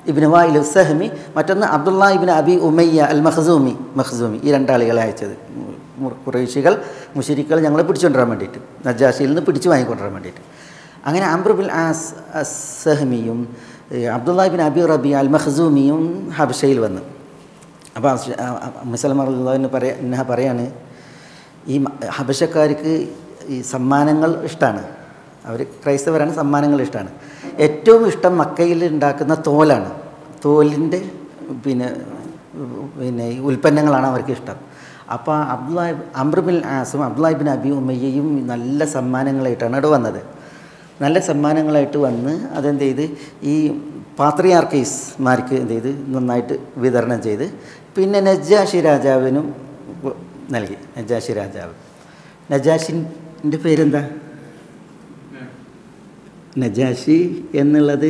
ഇബിന് വായിൽ സഹമി മറ്റൊന്ന് അബ്ദുള്ള ഇബിൻ അബി ഉമയ്യ അൽ മഖ്സൂമി മഖ്സൂമി ഈ രണ്ടാളുകളെ അയച്ചത് മു- കുറേശികൾ മുഷിരിക്കൾ ഞങ്ങളെ പിടിച്ചുകൊണ്ടുവരാൻ വേണ്ടിയിട്ട് നജാഷിയിൽ നിന്ന് പിടിച്ചു വാങ്ങിക്കൊണ്ടുവരാൻ വേണ്ടിയിട്ട് അങ്ങനെ അംബ്രുബിൻ ആസ് സഹമിയും Abdullah bin Abi Rabi al മഖ്സൂമിയും ഹബഷയിൽ വന്നു അപ്പോൾ മുസലമറിന് പറയാ ഇന്ന പറയാണ് ഈ മ- ഹബശക്കാർക്ക് ഈ സമ്മാനങ്ങൾ ഇഷ്ടമാണ് അവർ ക്രൈസ്തവരാണ് സമ്മാനങ്ങൾ ഇഷ്ടമാണ് ഏറ്റവും ഇഷ്ടം മക്കയിൽ ഉണ്ടാക്കുന്ന തോലാണ് തോലിൻ്റെ പിന്നെ പിന്നെ ഈ ഉൽപ്പന്നങ്ങളാണ് അവർക്ക് ഇഷ്ടം അപ്പോൾ അബ്ദുല്ല അമ്രുബിൻ ആസും അബ്ദുല്ലാഹിബിൻ അബി ഉമ്മയ്യയും നല്ല സമ്മാനങ്ങളായിട്ടാണ് ഇവിടെ വന്നത് നല്ല സമ്മാനങ്ങളായിട്ട് വന്ന് അതെന്ത് ചെയ്ത് ഈ പാത്രിയാർക്കീസ്മാർക്ക് എന്ത് ചെയ്ത് നന്നായിട്ട് വിതരണം ചെയ്ത് പിന്നെ നജാഷി രാജാവിനും കൊ- നൽകി നജാഷി രാജാവ് നജാഷിൻ്റെ പേരെന്താ നജാഷി എന്നുള്ളത്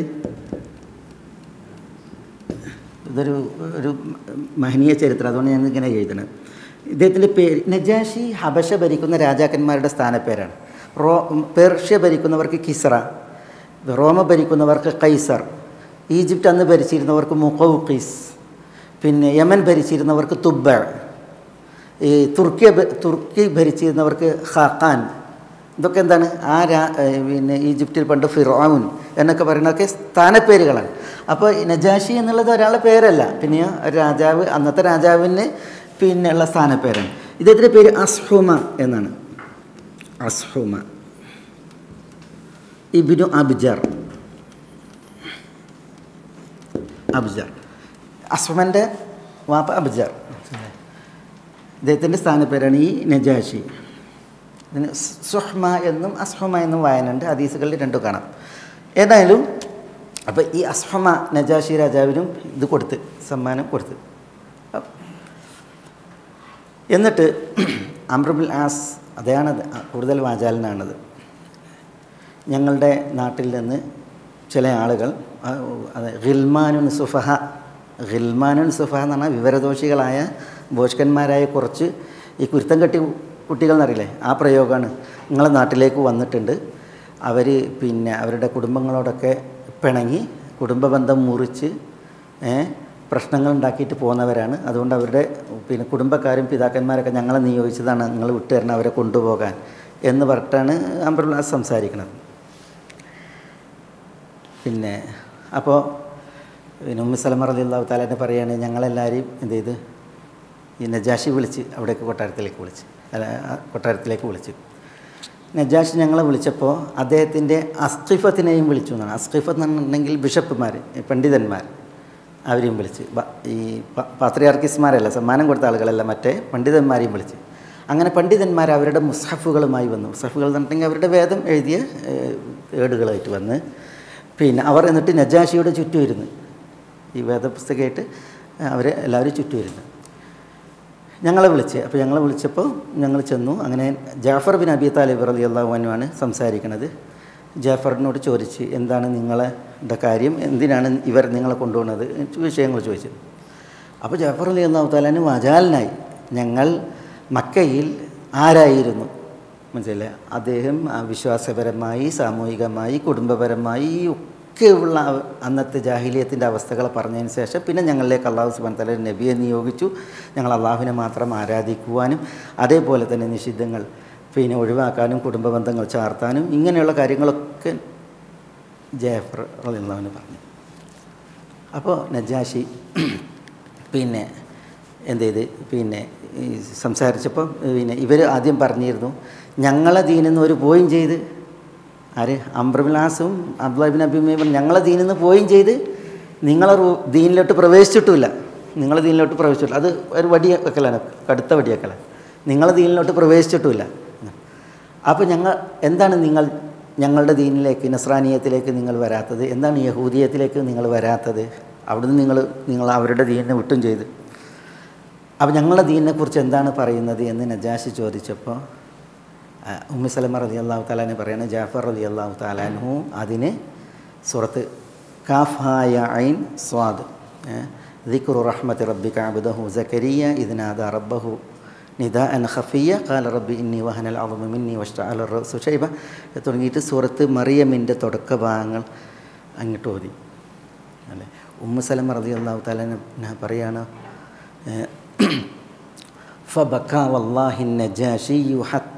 ഇതൊരു ഒരു മഹനീയ ചരിത്രം അതുകൊണ്ട് ഞാൻ ഇങ്ങനെ എഴുതണം ഇദ്ദേഹത്തിൻ്റെ പേര് നജാഷി ഹബശ ഭരിക്കുന്ന രാജാക്കന്മാരുടെ സ്ഥാനപ്പേരാണ് റോ പേർഷ്യ ഭരിക്കുന്നവർക്ക് കിസ്റ റോമ ഭരിക്കുന്നവർക്ക് കൈസർ ഈജിപ്റ്റ് അന്ന് ഭരിച്ചിരുന്നവർക്ക് മുഖൌഖീസ് പിന്നെ യമൻ ഭരിച്ചിരുന്നവർക്ക് തുബ്ബ ഈ തുർക്കിയ ഭ- തുർക്കി ഭരിച്ചിരുന്നവർക്ക് ഖാഖാൻ ഇതൊക്കെ എന്താണ് ആ രാ ഏ, പിന്നെ ഈജിപ്തിൽ പണ്ട് ഫിറോമുൻ എന്നൊക്കെ പറയുന്നതൊക്കെ സ്ഥാനപ്പേരുകളാണ് അപ്പോൾ ഈ നജാഷി എന്നുള്ളത് ഒരാളുടെ പേരല്ല പിന്നെ ഒരു രാജാവ് അന്നത്തെ രാജാവിന് പിന്നെ ഉള്ള സ്ഥാനപ്പേരാണ് ഇദ്ദേഹത്തിൻ്റെ പേര് അസ്ഹുമ എന്നാണ് അസ്ഹുമ ഇബിനു അബ്ജർ അബ്ജർ അസ്ഹുമൻ്റെ വാപ്പ അബ്ജർ ഇദ്ദേഹത്തിൻ്റെ സ്ഥാനപ്പേരാണ് ഈ നജാഷി ഇതിന് സുഹ്മ എന്നും അസ്ഹുമ എന്നും വായനയുണ്ട് ഹദീസുകളിൽ രണ്ടും കാണാം ഏതായാലും അപ്പോൾ ഈ അസ്ഹുമ നജാഷി രാജാവിനും ഇത് കൊടുത്ത് സമ്മാനം കൊടുത്ത് അപ്പ് എന്നിട്ട് അമ്രബുൽ ആസ് അതാണ് അത് കൂടുതൽ വാചാലനാണത് ഞങ്ങളുടെ നാട്ടിൽ നിന്ന് ചില ആളുകൾ ആ, അത് ഗിൽമാനുൻ സുഫഹ ഗിൽമാനുൻ സുഫഹ എന്ന് പറഞ്ഞാൽ വിവരദോഷികളായ ബോഷ്കന്മാരായ കുറച്ച് ഈ കുരുത്തം കെട്ടി കുട്ടികൾ എന്നറിയില്ലേ ആ പ്രയോഗമാണ് നിങ്ങളെ നാട്ടിലേക്ക് വന്നിട്ടുണ്ട് അവർ പിന്നെ അവരുടെ കുടുംബങ്ങളോടൊക്കെ പിണങ്ങി കുടുംബ ബന്ധം മുറിച്ച് ഏ, പ്രശ്നങ്ങൾ ഉണ്ടാക്കിയിട്ട് പോകുന്നവരാണ് അതുകൊണ്ട് അവരുടെ പിന്നെ കുടുംബക്കാരും പിതാക്കന്മാരൊക്കെ ഞങ്ങളെ നിയോഗിച്ചതാണ് നിങ്ങൾ വിട്ടുതരണം അവരെ കൊണ്ടുപോകാൻ എന്ന് പറഞ്ഞിട്ടാണ് അംബർലാസ് സംസാരിക്കുന്നത് പിന്നെ അപ്പോൾ പിന്നെ ഉമ്മി സലമ റലി അള്ളാഹു താലാനെ പറയുകയാണ് ഞങ്ങളെല്ലാവരെയും എന്ത് ചെയ്ത് ഈ നജാഷി വിളിച്ച് അവിടേക്ക് കൊട്ടാരത്തിലേക്ക് വിളിച്ച് അല്ല ആ കൊട്ടാരത്തിലേക്ക് വിളിച്ച് നജാഷി ഞങ്ങളെ വിളിച്ചപ്പോൾ അദ്ദേഹത്തിൻ്റെ അസ്കിഫത്തിനെയും വിളിച്ചു എന്നാണ് അസ്കിഫത്ത് എന്നുണ്ടെങ്കിൽ ബിഷപ്പുമാർ പണ്ഡിതന്മാർ അവരെയും വിളിച്ച് ബ- ഈ പ- പാത്രിയാർക്കിസ്മാരല്ല സമ്മാനം കൊടുത്ത ആളുകളല്ല മറ്റേ പണ്ഡിതന്മാരെയും വിളിച്ച് അങ്ങനെ പണ്ഡിതന്മാർ അവരുടെ മുസ്ഹഫുകളുമായി വന്നു മുസ്ഹഫുകൾ എന്ന് പറഞ്ഞിട്ടുണ്ടെങ്കിൽ അവരുടെ വേദം എഴുതിയ ഏഹ്, ഏടുകളായിട്ട് വന്ന് പിന്നെ അവർ എന്നിട്ട് നജാഷിയുടെ ചുറ്റും ഇരുന്ന് ഈ വേദപുസ്തകമായിട്ട് അവരെ എല്ലാവരും ചുറ്റും ഇരുന്ന് ഞങ്ങളെ വിളിച്ച് അപ്പോൾ ഞങ്ങളെ വിളിച്ചപ്പോൾ ഞങ്ങൾ ചെന്നു അങ്ങനെ ജാഫർ ബിൻ അബി താലിബ് റലി അള്ളാഹുവാനുമാണ് സംസാരിക്കുന്നത് ജാഫറിനോട് ചോദിച്ച് എന്താണ് നിങ്ങളുടെ കാര്യം എന്തിനാണ് ഇവർ നിങ്ങളെ കൊണ്ടുപോകുന്നത് വിഷയങ്ങൾ ചോദിച്ചു അപ്പോൾ ജാഫർ അലി അള്ളാഹു താലാന് വാചാലനായി ഞങ്ങൾ മക്കയിൽ ആരായിരുന്നു മനസ്സിലായില്ലേ അദ്ദേഹം ആ വിശ്വാസപരമായി സാമൂഹികമായി കുടുംബപരമായി ഒക്കെയുള്ള അന്നത്തെ ജാഹിലിയത്തിൻ്റെ അവസ്ഥകൾ പറഞ്ഞതിന് ശേഷം പിന്നെ ഞങ്ങളിലേക്ക് അള്ളാഹു സുബാൻ തല നബിയെ നിയോഗിച്ചു ഞങ്ങൾ അള്ളാഹുവിനെ മാത്രം ആരാധിക്കുവാനും അതേപോലെ തന്നെ നിഷിദ്ധങ്ങൾ പിന്നെ ഒഴിവാക്കാനും കുടുംബ ബന്ധങ്ങൾ ചാർത്താനും ഇങ്ങനെയുള്ള കാര്യങ്ങളൊക്കെ ജയഫർ അള്ളാഹുവിന് പറഞ്ഞു അപ്പോൾ നജാഷി പിന്നെ എന്ത് ചെയ്ത് പിന്നെ ഈ സംസാരിച്ചപ്പം പിന്നെ ഇവർ ആദ്യം പറഞ്ഞിരുന്നു ഞങ്ങളെ ദീനിൽ നിന്ന് ഒരു പോയും ചെയ്ത് ആര് അംബ്രബിലാസും അബ്ദുല്ലാബിൻ അബിമയും ഞങ്ങളെ ദീനിൽ നിന്ന് പോയും ചെയ്ത് നിങ്ങളെ റൂ- ദീനിലോട്ട് പ്രവേശിച്ചിട്ടുമില്ല നിങ്ങളെ ദീനിലോട്ട് പ്രവേശിച്ചിട്ടില്ല അത് ഒരു വടി വെക്കലാണ് കടുത്ത വടി വെക്കലാണ് നിങ്ങളെ ദീനിലോട്ട് പ്രവേശിച്ചിട്ടുമില്ല അപ്പോൾ ഞങ്ങൾ എന്താണ് നിങ്ങൾ ഞങ്ങളുടെ ദീനിലേക്ക് നസ്രാനീയത്തിലേക്ക് നിങ്ങൾ വരാത്തത് എന്താണ് യഹൂദിയത്തിലേക്ക് നിങ്ങൾ വരാത്തത് അവിടുന്ന് നിങ്ങൾ നിങ്ങൾ അവരുടെ ദീനിനെ വിട്ടും ചെയ്ത് അപ്പോൾ ഞങ്ങളുടെ ദീനിനെക്കുറിച്ച് എന്താണ് പറയുന്നത് എന്ന് നജാഷി ചോദിച്ചപ്പോൾ ആ, ഉമ്മി സലമ റലി അള്ളാഹു താലാനെ പറയുന്നത് ജാഫർ റലി അള്ളാഹു താലാൻഹു അതിന് സുറത്ത് കാഫായ ഐൻ സ്വാദ് ദിക്റു റഹ്മത്ത് റബ്ബി കാബുദഹു സക്കരിയ ഇതിനാദ റബ്ബഹു നിദ അൻ ഖഫിയ കാല റബ്ബി ഇന്നി വഹനൽ അളമ മിന്നി വഷ്ട അല സുഷൈബ തുടങ്ങിയിട്ട് സൂറത്ത് മറിയമിൻ്റെ തുടക്ക ഭാഗങ്ങൾ അങ്ങോട്ട് ഓതി അല്ലേ ഉമ്മു സലമ റതി അള്ളാഹു താല പറയാണ് ഫബക്ക വല്ലാഹി നജാഷിയു ഹത്ത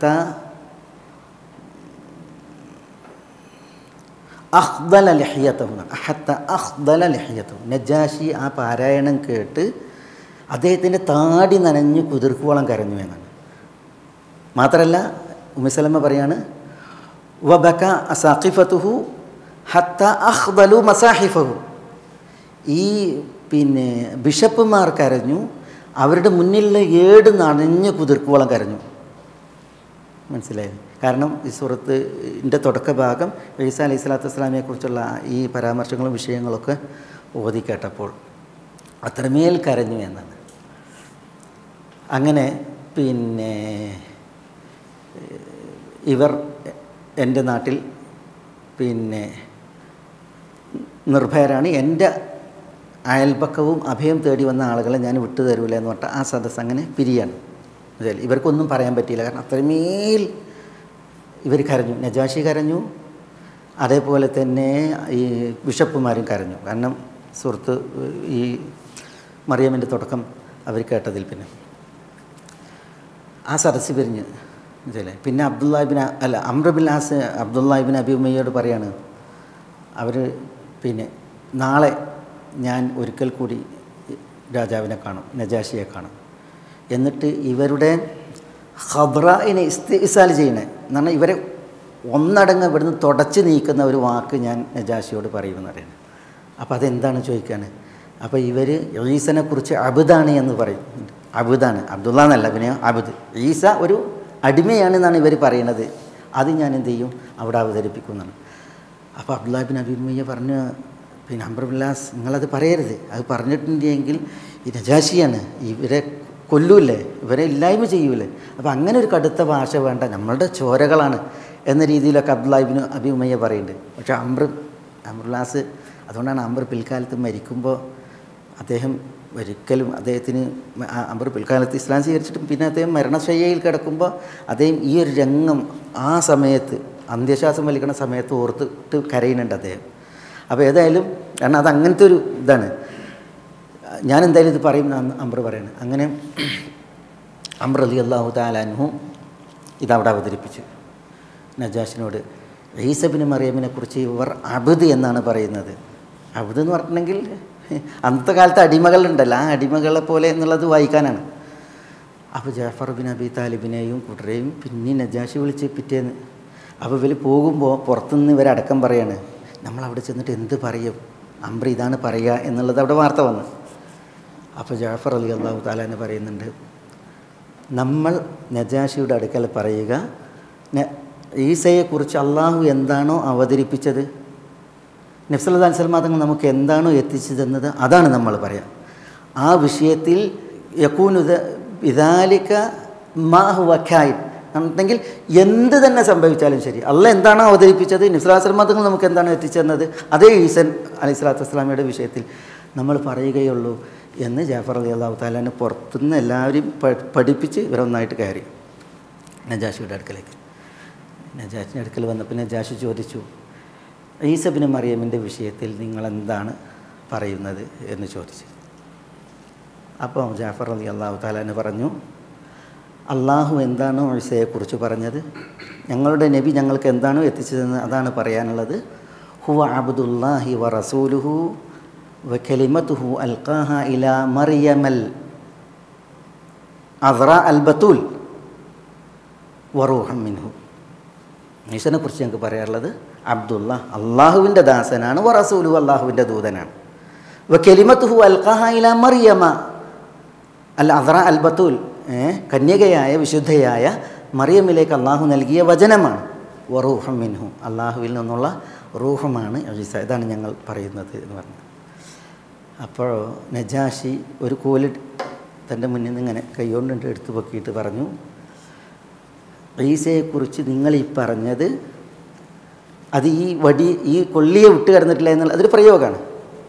അഹ്ദല ലഹിയത്തവും ഹത്ത അഹ്ദല ലഹിയത്തവും നജാഷി ആ പാരായണം കേട്ട് അദ്ദേഹത്തിൻ്റെ താടി നനഞ്ഞ് കുതിർക്കുവോളം കരഞ്ഞു എന്നാണ് മാത്രമല്ല ഉമ്മിസലമ്മ പറയാണ് വബക അസാഖിഫത്തുഹു ഹത്ത അഹ്ദലു മസാഹിഫഹു ഈ പിന്നെ ബിഷപ്പുമാർ കരഞ്ഞു അവരുടെ മുന്നിലെ ഏട് നനഞ്ഞ് കുതിർക്കുവോളം കരഞ്ഞു മനസ്സിലായത് കാരണം ഈ സുഹൃത്തിൻ്റെ തുടക്ക ഭാഗം ഈസ അലൈഹി സ്വലാത്തു വസ്സലാമിയെ കുറിച്ചുള്ള ഈ പരാമർശങ്ങളും വിഷയങ്ങളൊക്കെ ഓതി കേട്ടപ്പോൾ അത്രമേൽ കരഞ്ഞു എന്നാണ് അങ്ങനെ പിന്നെ ഇവർ എൻ്റെ നാട്ടിൽ പിന്നെ നിർഭയരാണ് എൻ്റെ അയൽപക്കവും അഭയം തേടി വന്ന ആളുകളെ ഞാൻ വിട്ടു തരൂല എന്ന് പറഞ്ഞാൽ ആ സദസ്സ് അങ്ങനെ പിരിയാണ് മനസ്സിലായില്ലേ? ഇവർക്കൊന്നും പറയാൻ പറ്റിയില്ല കാരണം അത്രമേൽ ഇവർ കരഞ്ഞു നജാഷി കരഞ്ഞു അതേപോലെ തന്നെ ഈ ബിഷപ്പുമാരും കരഞ്ഞു കാരണം സുഹൃത്ത് ഈ മറിയമ്മിൻ്റെ തുടക്കം അവർ കേട്ടതിൽ പിന്നെ ആ സദസ്സ് പിരിഞ്ഞ് മനസ്സിലെ പിന്നെ അബ്ദുല്ലാഹിബിൻ അല്ല അമ്രബിൻ ആസ് അബ്ദുല്ലാഹിബിൻ അബി ഉമ്മയോട് പറയാണ് അവർ പിന്നെ നാളെ ഞാൻ ഒരിക്കൽ കൂടി രാജാവിനെ കാണും നജാഷിയെ കാണും എന്നിട്ട് ഇവരുടെ ഖബ്രയിനെ ഇസ്തിസാൽ ചെയ്യണേ എന്ന് പറഞ്ഞാൽ ഇവരെ ഒന്നടങ്ങ് ഇവിടുന്ന് തുടച്ച് നീക്കുന്ന ഒരു വാക്ക് ഞാൻ നജാഷിയോട് പറയുമെന്ന് പറയുന്നത് അപ്പോൾ അതെന്താണ് ചോദിക്കുകയാണ് അപ്പോൾ ഇവർ ഈസനെ കുറിച്ച് അബുദാണ് എന്ന് പറയും അബുദാണ് അബ്ദുള്ള എന്നല്ല പിന്നെ അബുദ് ഈസ ഒരു അടിമയാണെന്നാണ് ഇവർ പറയുന്നത് അത് ഞാൻ എന്ത് ചെയ്യും അവിടെ അവതരിപ്പിക്കുന്നതാണ് അപ്പോൾ അബ്ദുല്ലാബിൻ അബിമയ്യ പറഞ്ഞ് പിന്നെ അംബർബില്ലാസ് നിങ്ങളത് പറയരുത് അത് പറഞ്ഞിട്ടുണ്ടെങ്കിൽ ഈ നജാഷിയാണ് ഇവരെ കൊല്ലൂല്ലേ ഇവരെ ഇല്ലായ്മ ചെയ്യൂലേ അപ്പോൾ അങ്ങനെ ഒരു കടുത്ത ഭാഷ വേണ്ട നമ്മളുടെ ചോരകളാണ് എന്ന രീതിയിലൊക്കെ അബ്ദുല്ലാഹിബിന് അബി ഉമ്മയ്യ പറയുന്നുണ്ട് പക്ഷേ അമ്ര അമ്രുല്ലാസ് അതുകൊണ്ടാണ് അമ്പർ പിൽക്കാലത്ത് മരിക്കുമ്പോൾ അദ്ദേഹം ഒരിക്കലും അദ്ദേഹത്തിന് ആ അമ്പർ പിൽക്കാലത്ത് ഇസ്ലാം സ്വീകരിച്ചിട്ടും പിന്നെ അദ്ദേഹം മരണശയ്യയിൽ കിടക്കുമ്പോൾ അദ്ദേഹം ഈ ഒരു രംഗം ആ സമയത്ത് അന്ത്യശ്വാസം വലിക്കുന്ന സമയത്ത് ഓർത്തിട്ട് കരയുന്നുണ്ട് അദ്ദേഹം അപ്പോൾ ഏതായാലും കാരണം അത് അങ്ങനത്തെ ഒരു ഇതാണ് ഞാൻ എന്തായാലും ഇത് പറയും എന്ന് അമ്പർ പറയണം അങ്ങനെ അമ്ര അലി അള്ളാഹു താലാൻഹു ഇതവിടെ അവതരിപ്പിച്ചു നജാഷിനോട് ഈസബിന് മറിയമിനെ കുറിച്ച് ഇവർ അബുദ് എന്നാണ് പറയുന്നത് അബുദ് എന്ന് പറഞ്ഞിട്ടുണ്ടെങ്കിൽ അന്നത്തെ കാലത്ത് അടിമകളുണ്ടല്ലോ ആ അടിമകളെ പോലെ എന്നുള്ളത് വായിക്കാനാണ് അപ്പോൾ ജാഫർ ബിൻ അബി താലിബിനെയും കുട്ടരെയും പിന്നെ നജാഷി വിളിച്ച് പിറ്റേന്ന് അപ്പോൾ ഇവർ പോകുമ്പോൾ പുറത്തുനിന്ന് ഇവരടക്കം പറയാണ് നമ്മളവിടെ ചെന്നിട്ട് എന്ത് പറയും അമ്ര ഇതാണ് പറയുക എന്നുള്ളത് അവിടെ വാർത്ത വന്നു അപ്പോൾ ജാഫർ അലി അള്ളാഹു താലാന്ന് പറയുന്നുണ്ട് നമ്മൾ നജാഷിയുടെ അടുക്കൽ പറയുക ന- ഈസയെക്കുറിച്ച് അള്ളാഹു എന്താണോ അവതരിപ്പിച്ചത് നഫ്സലദ് അൻസൽമാതങ്ങൾ നമുക്ക് എന്താണോ എത്തിച്ചു തന്നത് അതാണ് നമ്മൾ പറയാം ആ വിഷയത്തിൽ യക്കൂനുദ ഇതാലിക്ക മാഹു വഖായി എന്നുണ്ടെങ്കിൽ എന്ത് തന്നെ സംഭവിച്ചാലും ശരി അല്ല എന്താണോ അവതരിപ്പിച്ചത് നിസ്ലാസ്ലമാതങ്ങൾ നമുക്ക് എന്താണോ എത്തിച്ചെന്നത് അതേ ഈസൻ അലൈഹി സ്വലാത്തു വസ്സലാമയുടെ വിഷയത്തിൽ നമ്മൾ പറയുകയുള്ളൂ എന്ന് ജാഫർ അലി അള്ളാഹു താലാന് പുറത്തുനിന്ന് എല്ലാവരെയും പ- പഠിപ്പിച്ച് ഇവരൊന്നായിട്ട് കയറി നജാഷിയുടെ അടുക്കലേക്ക് നജാഷിൻ്റെ അടുക്കൽ വന്നപ്പോൾ നജാഷി ചോദിച്ചു ഈസബിന് മറിയമിൻ്റെ വിഷയത്തിൽ നിങ്ങൾ എന്താണ് പറയുന്നത് എന്ന് ചോദിച്ചു അപ്പോൾ ജാഫർ അലി അള്ളാഹു താലാന് പറഞ്ഞു അള്ളാഹു എന്താണോ ഈസയെക്കുറിച്ച് പറഞ്ഞത് ഞങ്ങളുടെ നബി ഞങ്ങൾക്ക് എന്താണോ എത്തിച്ചതെന്ന് അതാണ് പറയാനുള്ളത് ഹുവ അബ്ദുല്ലാഹി വ റസൂലുഹു വ കലിമത്തുഹു അൽഖാഹ ഇല മറിയമൽ അദ്ര അൽ ബത്തൂൽ വറൂഹം മിൻഹു ഈശനെ കുറിച്ച് ഞങ്ങൾക്ക് പറയാറുള്ളത് അബ്ദുള്ള അള്ളാഹുവിൻ്റെ ദാസനാണ് വ റസൂലു അള്ളാഹുവിൻ്റെ ദൂതനാണ് വ കെലിമത്തുഹു അൽഖാഹ ഇല മറിയമ അൽ അദ്ര അൽ ബത്തൂൽ ഏ, കന്യകയായ വിശുദ്ധയായ മറിയമിലേക്ക് അള്ളാഹു നൽകിയ വചനമാണ് വറൂഹം മിൻഹു അള്ളാഹുവിൽ നിന്നുള്ള റൂഹമാണ് ഈസ ഇതാണ് ഞങ്ങൾ പറയുന്നത് എന്ന് പറഞ്ഞു അപ്പോൾ നജാഷി ഒരു കോല് തൻ്റെ മുന്നിൽ നിന്ന് ഇങ്ങനെ കൈകൊണ്ടിട്ട് എടുത്തു പൊക്കിയിട്ട് പറഞ്ഞു ഈസയെക്കുറിച്ച് നിങ്ങൾ ഈ പറഞ്ഞത് അത് ഈ വടി ഈ കൊള്ളിയെ വിട്ട് കിടന്നിട്ടില്ല എന്നുള്ള അതൊരു പ്രയോഗമാണ്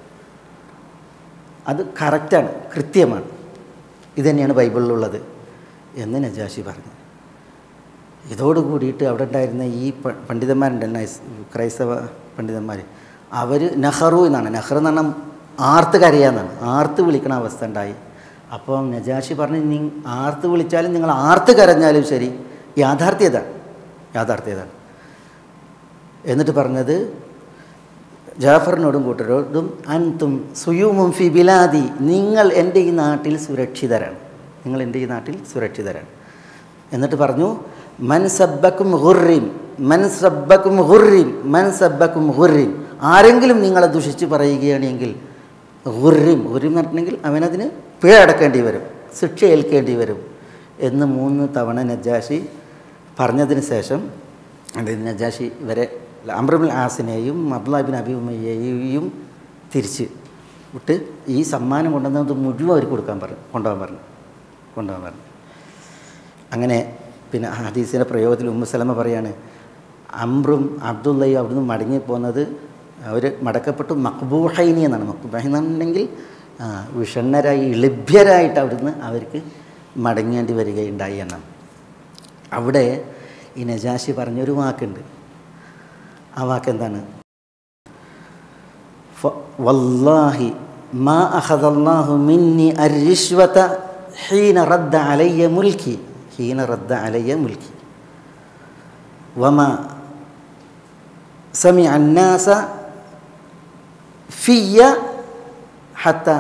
അത് കറക്റ്റാണ് കൃത്യമാണ് ഇതുതന്നെയാണ് ബൈബിളിലുള്ളത് എന്ന് നജാഷി പറഞ്ഞു ഇതോട് കൂടിയിട്ട് അവിടെ ഉണ്ടായിരുന്ന ഈ പ- പണ്ഡിതന്മാരുണ്ട് നൈസ് ക്രൈസ്തവ പണ്ഡിതന്മാർ അവർ നെഹ്റു എന്നാണ് നെഹ്റു എന്ന് പറഞ്ഞാൽ ആർത്ത് കരയാന്നാണ് ആർത്ത് വിളിക്കണ അവസ്ഥ ഉണ്ടായി അപ്പോൾ നജാഷി പറഞ്ഞു നി ആർത്ത് വിളിച്ചാലും നിങ്ങൾ ആർത്ത് കരഞ്ഞാലും ശരി യാഥാർത്ഥ്യത യാഥാർത്ഥ്യതാണ് എന്നിട്ട് പറഞ്ഞത് ജാഫറിനോടും കൂട്ടരോടും അൻതും സുയൂമും ഫി ബിലാദി നിങ്ങൾ എൻ്റെ ഈ നാട്ടിൽ സുരക്ഷിതരാണ് നിങ്ങൾ എൻ്റെ ഈ നാട്ടിൽ സുരക്ഷിതരാണ് എന്നിട്ട് പറഞ്ഞു മൻ സബ്ബക്കും ഹുറിൻ മൻ സബ്ബക്കും ഹുറിൻ മൻ സബ്ബക്കും ഹുറിൻ ആരെങ്കിലും നിങ്ങളെ ദുഷിച്ച് പറയുകയാണെങ്കിൽ ഹുറിം ഹുറിം എന്ന് പറഞ്ഞിട്ടുണ്ടെങ്കിൽ അവനതിന് പിഴ അടക്കേണ്ടി വരും ശിക്ഷ ഏൽക്കേണ്ടി വരും എന്ന് മൂന്ന് തവണ നജാഷി പറഞ്ഞതിന് ശേഷം അതായത് നജാഷി ഇവരെ അമ്രബുൽ ആസിനെയും അബ്ദുല്ലാബിൻ അബിഉമ്മയെയും തിരിച്ച് വിട്ട് ഈ സമ്മാനം കൊണ്ടുവന്നത് മുഴുവൻ അവർക്ക് കൊടുക്കാൻ പറഞ്ഞു കൊണ്ടുപോകാൻ പറഞ്ഞു കൊണ്ടുപോകാൻ പറഞ്ഞു അങ്ങനെ പിന്നെ ഹദീസിൻ്റെ പ്രയോഗത്തിൽ ഉമ്മു സലമ പറയാണ് അമ്രും അബ്ദുള്ളയും അവിടുന്ന് മടങ്ങിപ്പോകുന്നത് അവർ മടക്കപ്പെട്ടു മക്ബൂഹൈനി എന്നാണ് മക്ബൂഹൈൻ എന്നുണ്ടെങ്കിൽ ആ, വിഷണ്ണരായി ലഭ്യരായിട്ട് അവിടുന്ന് അവർക്ക് മടങ്ങേണ്ടി വരികയുണ്ടായി എന്നാണ് അവിടെ ഈ നജാഷി പറഞ്ഞൊരു വാക്കുണ്ട് ആ വാക്ക് എന്താണ് ഫ- വല്ലാഹി മാ അഖദല്ലാഹു മിന്നി അരിഷ്വത ഹീന റദ്ദ അലയ്യ മുൽക്കി ഹീന റദ്ദ അലയ്യ മുൽക്കി വമ سمع الناس في حتى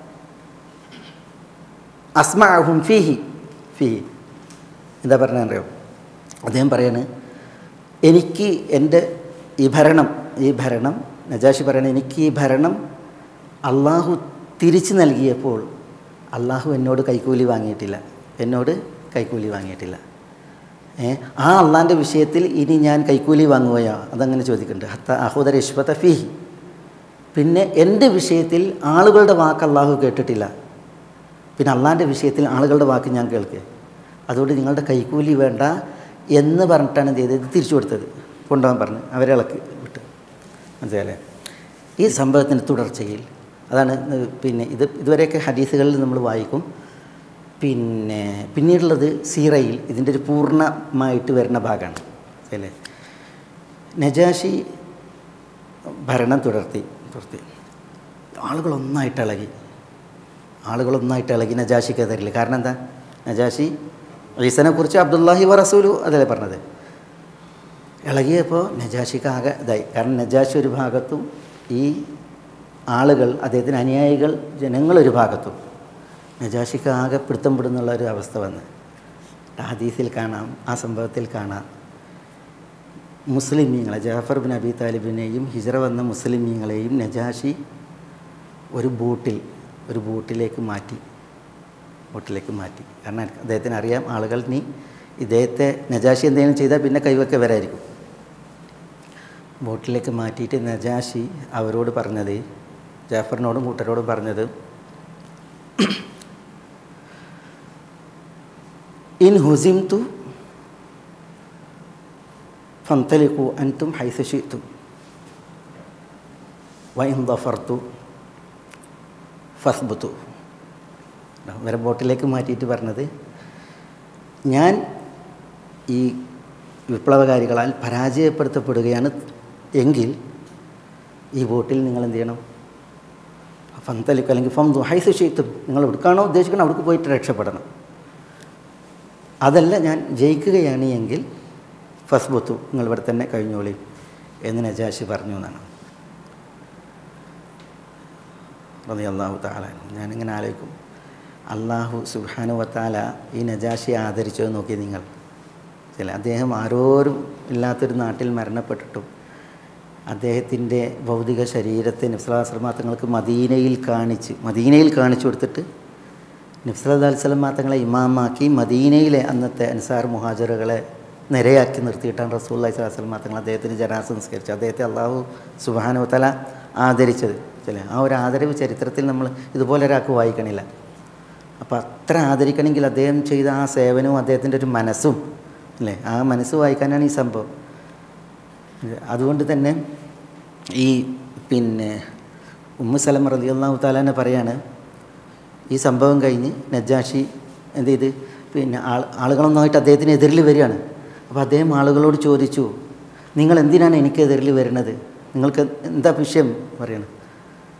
അസ്മാഹും ഫിഹി ഫിഹി എന്താ പറഞ്ഞറിയോ അദ്ദേഹം പറയാണ് എനിക്ക് എൻ്റെ ഈ ഭരണം ഈ ഭരണം നജാഷി പറയണ എനിക്ക് ഈ ഭരണം അള്ളാഹു തിരിച്ചു നൽകിയപ്പോൾ അള്ളാഹു എന്നോട് കൈക്കൂലി വാങ്ങിയിട്ടില്ല എന്നോട് കൈക്കൂലി വാങ്ങിയിട്ടില്ല ഏ ആ അള്ളാൻ്റെ വിഷയത്തിൽ ഇനി ഞാൻ കൈക്കൂലി വാങ്ങുകയോ അതങ്ങനെ ചോദിക്കുന്നുണ്ട് ഹത്ത അഹുദർ ഇഷ്പത്ത ഫിഹി പിന്നെ എൻ്റെ വിഷയത്തിൽ ആളുകളുടെ വാക്ക് അള്ളാഹു കേട്ടിട്ടില്ല പിന്നെ അള്ളാൻ്റെ വിഷയത്തിൽ ആളുകളുടെ വാക്ക് ഞാൻ കേൾക്കുക അതുകൊണ്ട് നിങ്ങളുടെ കൈക്കൂലി വേണ്ട എന്ന് പറഞ്ഞിട്ടാണ് എന്ത് ചെയ്തത് തിരിച്ചു കൊടുത്തത് കൊണ്ടുപോകാൻ പറഞ്ഞ് അവരെ ഇളക്കി വിട്ട് മനസ്സിലല്ലേ ഈ സംഭവത്തിൻ്റെ തുടർച്ചയിൽ അതാണ് ഇത് പിന്നെ ഇത് ഇതുവരെയൊക്കെ ഹദീസുകളിൽ നമ്മൾ വായിക്കും പിന്നെ പിന്നീടുള്ളത് സീറയിൽ ഇതിൻ്റെ ഒരു പൂർണ്ണമായിട്ട് വരുന്ന ഭാഗമാണ് അല്ലേ നജാഷി ഭരണം തുടർത്തി തുടർത്തി ആളുകളൊന്നായിട്ട് ഇളകി ആളുകളൊന്നായിട്ട് ഇളകി നജാഷിക്കെതിരില്ല കാരണം എന്താ നജാഷി ഈസനെ കുറിച്ച് അബ്ദുല്ലാഹി വ റസൂലു അതല്ലേ പറഞ്ഞത് ഇളകിയപ്പോൾ നജാഷിക്ക് ആകെ ഇതായി കാരണം നജാഷി ഒരു ഭാഗത്തും ഈ ആളുകൾ അദ്ദേഹത്തിന് അനുയായികൾ ജനങ്ങളൊരു ഭാഗത്തും നജാഷിക്ക് ആകെ പിടുത്തം പിടുന്നുള്ള ഒരു അവസ്ഥ വന്ന് ഹദീസിൽ കാണാം ആ സംഭവത്തിൽ കാണാം മുസ്ലിമീങ്ങളെ ജാഫർ ബിൻ അബി താലിബിനെയും ഹിജറ വന്ന മുസ്ലിമീങ്ങളെയും നജാഷി ഒരു ബോട്ടിൽ ഒരു ബോട്ടിലേക്ക് മാറ്റി ബോട്ടിലേക്ക് മാറ്റി കാരണം അദ്ദേഹത്തിന് അറിയാം ആളുകൾ നീ ഇദ്ദേഹത്തെ നജാഷി എന്തെങ്കിലും ചെയ്താൽ പിന്നെ കൈവൊക്കെ വരായിരിക്കും ബോട്ടിലേക്ക് മാറ്റിയിട്ട് നജാഷി അവരോട് പറഞ്ഞത് ജാഫറിനോടും കൂട്ടരോടും പറഞ്ഞത് ഇൻ ഹുസിം തു ഫന്തലിക്കു അൻതും ഹൈസഷിത്തും വൈൻ ദഫർത്തു ഫസ്ബുത്തു വരെ ബോട്ടിലേക്ക് മാറ്റിയിട്ട് പറഞ്ഞത് ഞാൻ ഈ വിപ്ലവകാരികളാൽ പരാജയപ്പെടുത്തപ്പെടുകയാണ് എങ്കിൽ ഈ ബോട്ടിൽ നിങ്ങൾ എന്ത് ചെയ്യണം ഫന്തലിക്കു അല്ലെങ്കിൽ ഫംദു ഹൈസ് ഷെയ്ത്തും നിങ്ങൾ എവിടേക്കാണോ ഉദ്ദേശിക്കണം അവിടേക്ക് പോയിട്ട് രക്ഷപ്പെടണം അതല്ല ഞാൻ ജയിക്കുകയാണ് എങ്കിൽ ഫസ്ബുത്തു നിങ്ങൾ ഇവിടെ തന്നെ കഴിഞ്ഞോളി എന്ന് നജാഷി പറഞ്ഞു എന്നാണ് റതി അള്ളാഹു താല ഞാനിങ്ങനെ ആലോചിക്കും അള്ളാഹു സുബാനു വത്താല ഈ നജാഷി ആദരിച്ചത് നോക്കി നിങ്ങൾ ചില അദ്ദേഹം ആരോരും ഇല്ലാത്തൊരു നാട്ടിൽ മരണപ്പെട്ടിട്ടും അദ്ദേഹത്തിൻ്റെ ഭൗതിക ശരീരത്തെ നിഫ്സലാസ്ലമാത്തങ്ങൾക്ക് മദീനയിൽ കാണിച്ച് മദീനയിൽ കാണിച്ചു കൊടുത്തിട്ട് നിഫ്സലാസ്ലമാത്തങ്ങളെ ഇമാമാക്കി മദീനയിലെ അന്നത്തെ അൻസാർ മുഹാജറുകളെ നിരയാക്കി നിർത്തിയിട്ടാണ് റസൂല്ലായി സ്വലാസ്ലമാത്തങ്ങൾ അദ്ദേഹത്തിന് ജനാസ സംസ്കരിച്ചു അദ്ദേഹത്തെ അള്ളാഹു സുബാനു തല ആദരിച്ചത് ചില ആ ഒരു ആദരവ് ചരിത്രത്തിൽ നമ്മൾ ഇതുപോലെ ഒരാൾക്ക് വായിക്കണില്ല അപ്പോൾ അത്ര ആദരിക്കണമെങ്കിൽ അദ്ദേഹം ചെയ്ത ആ സേവനവും അദ്ദേഹത്തിൻ്റെ ഒരു മനസ്സും അല്ലേ ആ മനസ്സ് വായിക്കാനാണ് ഈ സംഭവം അതുകൊണ്ട് തന്നെ ഈ പിന്നെ ഉമ്മു സലം റലി അള്ളാഹു താലാനെ പറയാണ് ഈ സംഭവം കഴിഞ്ഞ് നജാഷി എന്ത് ചെയ്ത് പിന്നെ ആൾ ആളുകളൊന്നായിട്ട് അദ്ദേഹത്തിന് എതിരിൽ വരികയാണ് അപ്പോൾ അദ്ദേഹം ആളുകളോട് ചോദിച്ചു നിങ്ങൾ എന്തിനാണ് എനിക്കെതിരിൽ വരുന്നത് നിങ്ങൾക്ക് എന്താ വിഷയം പറയണം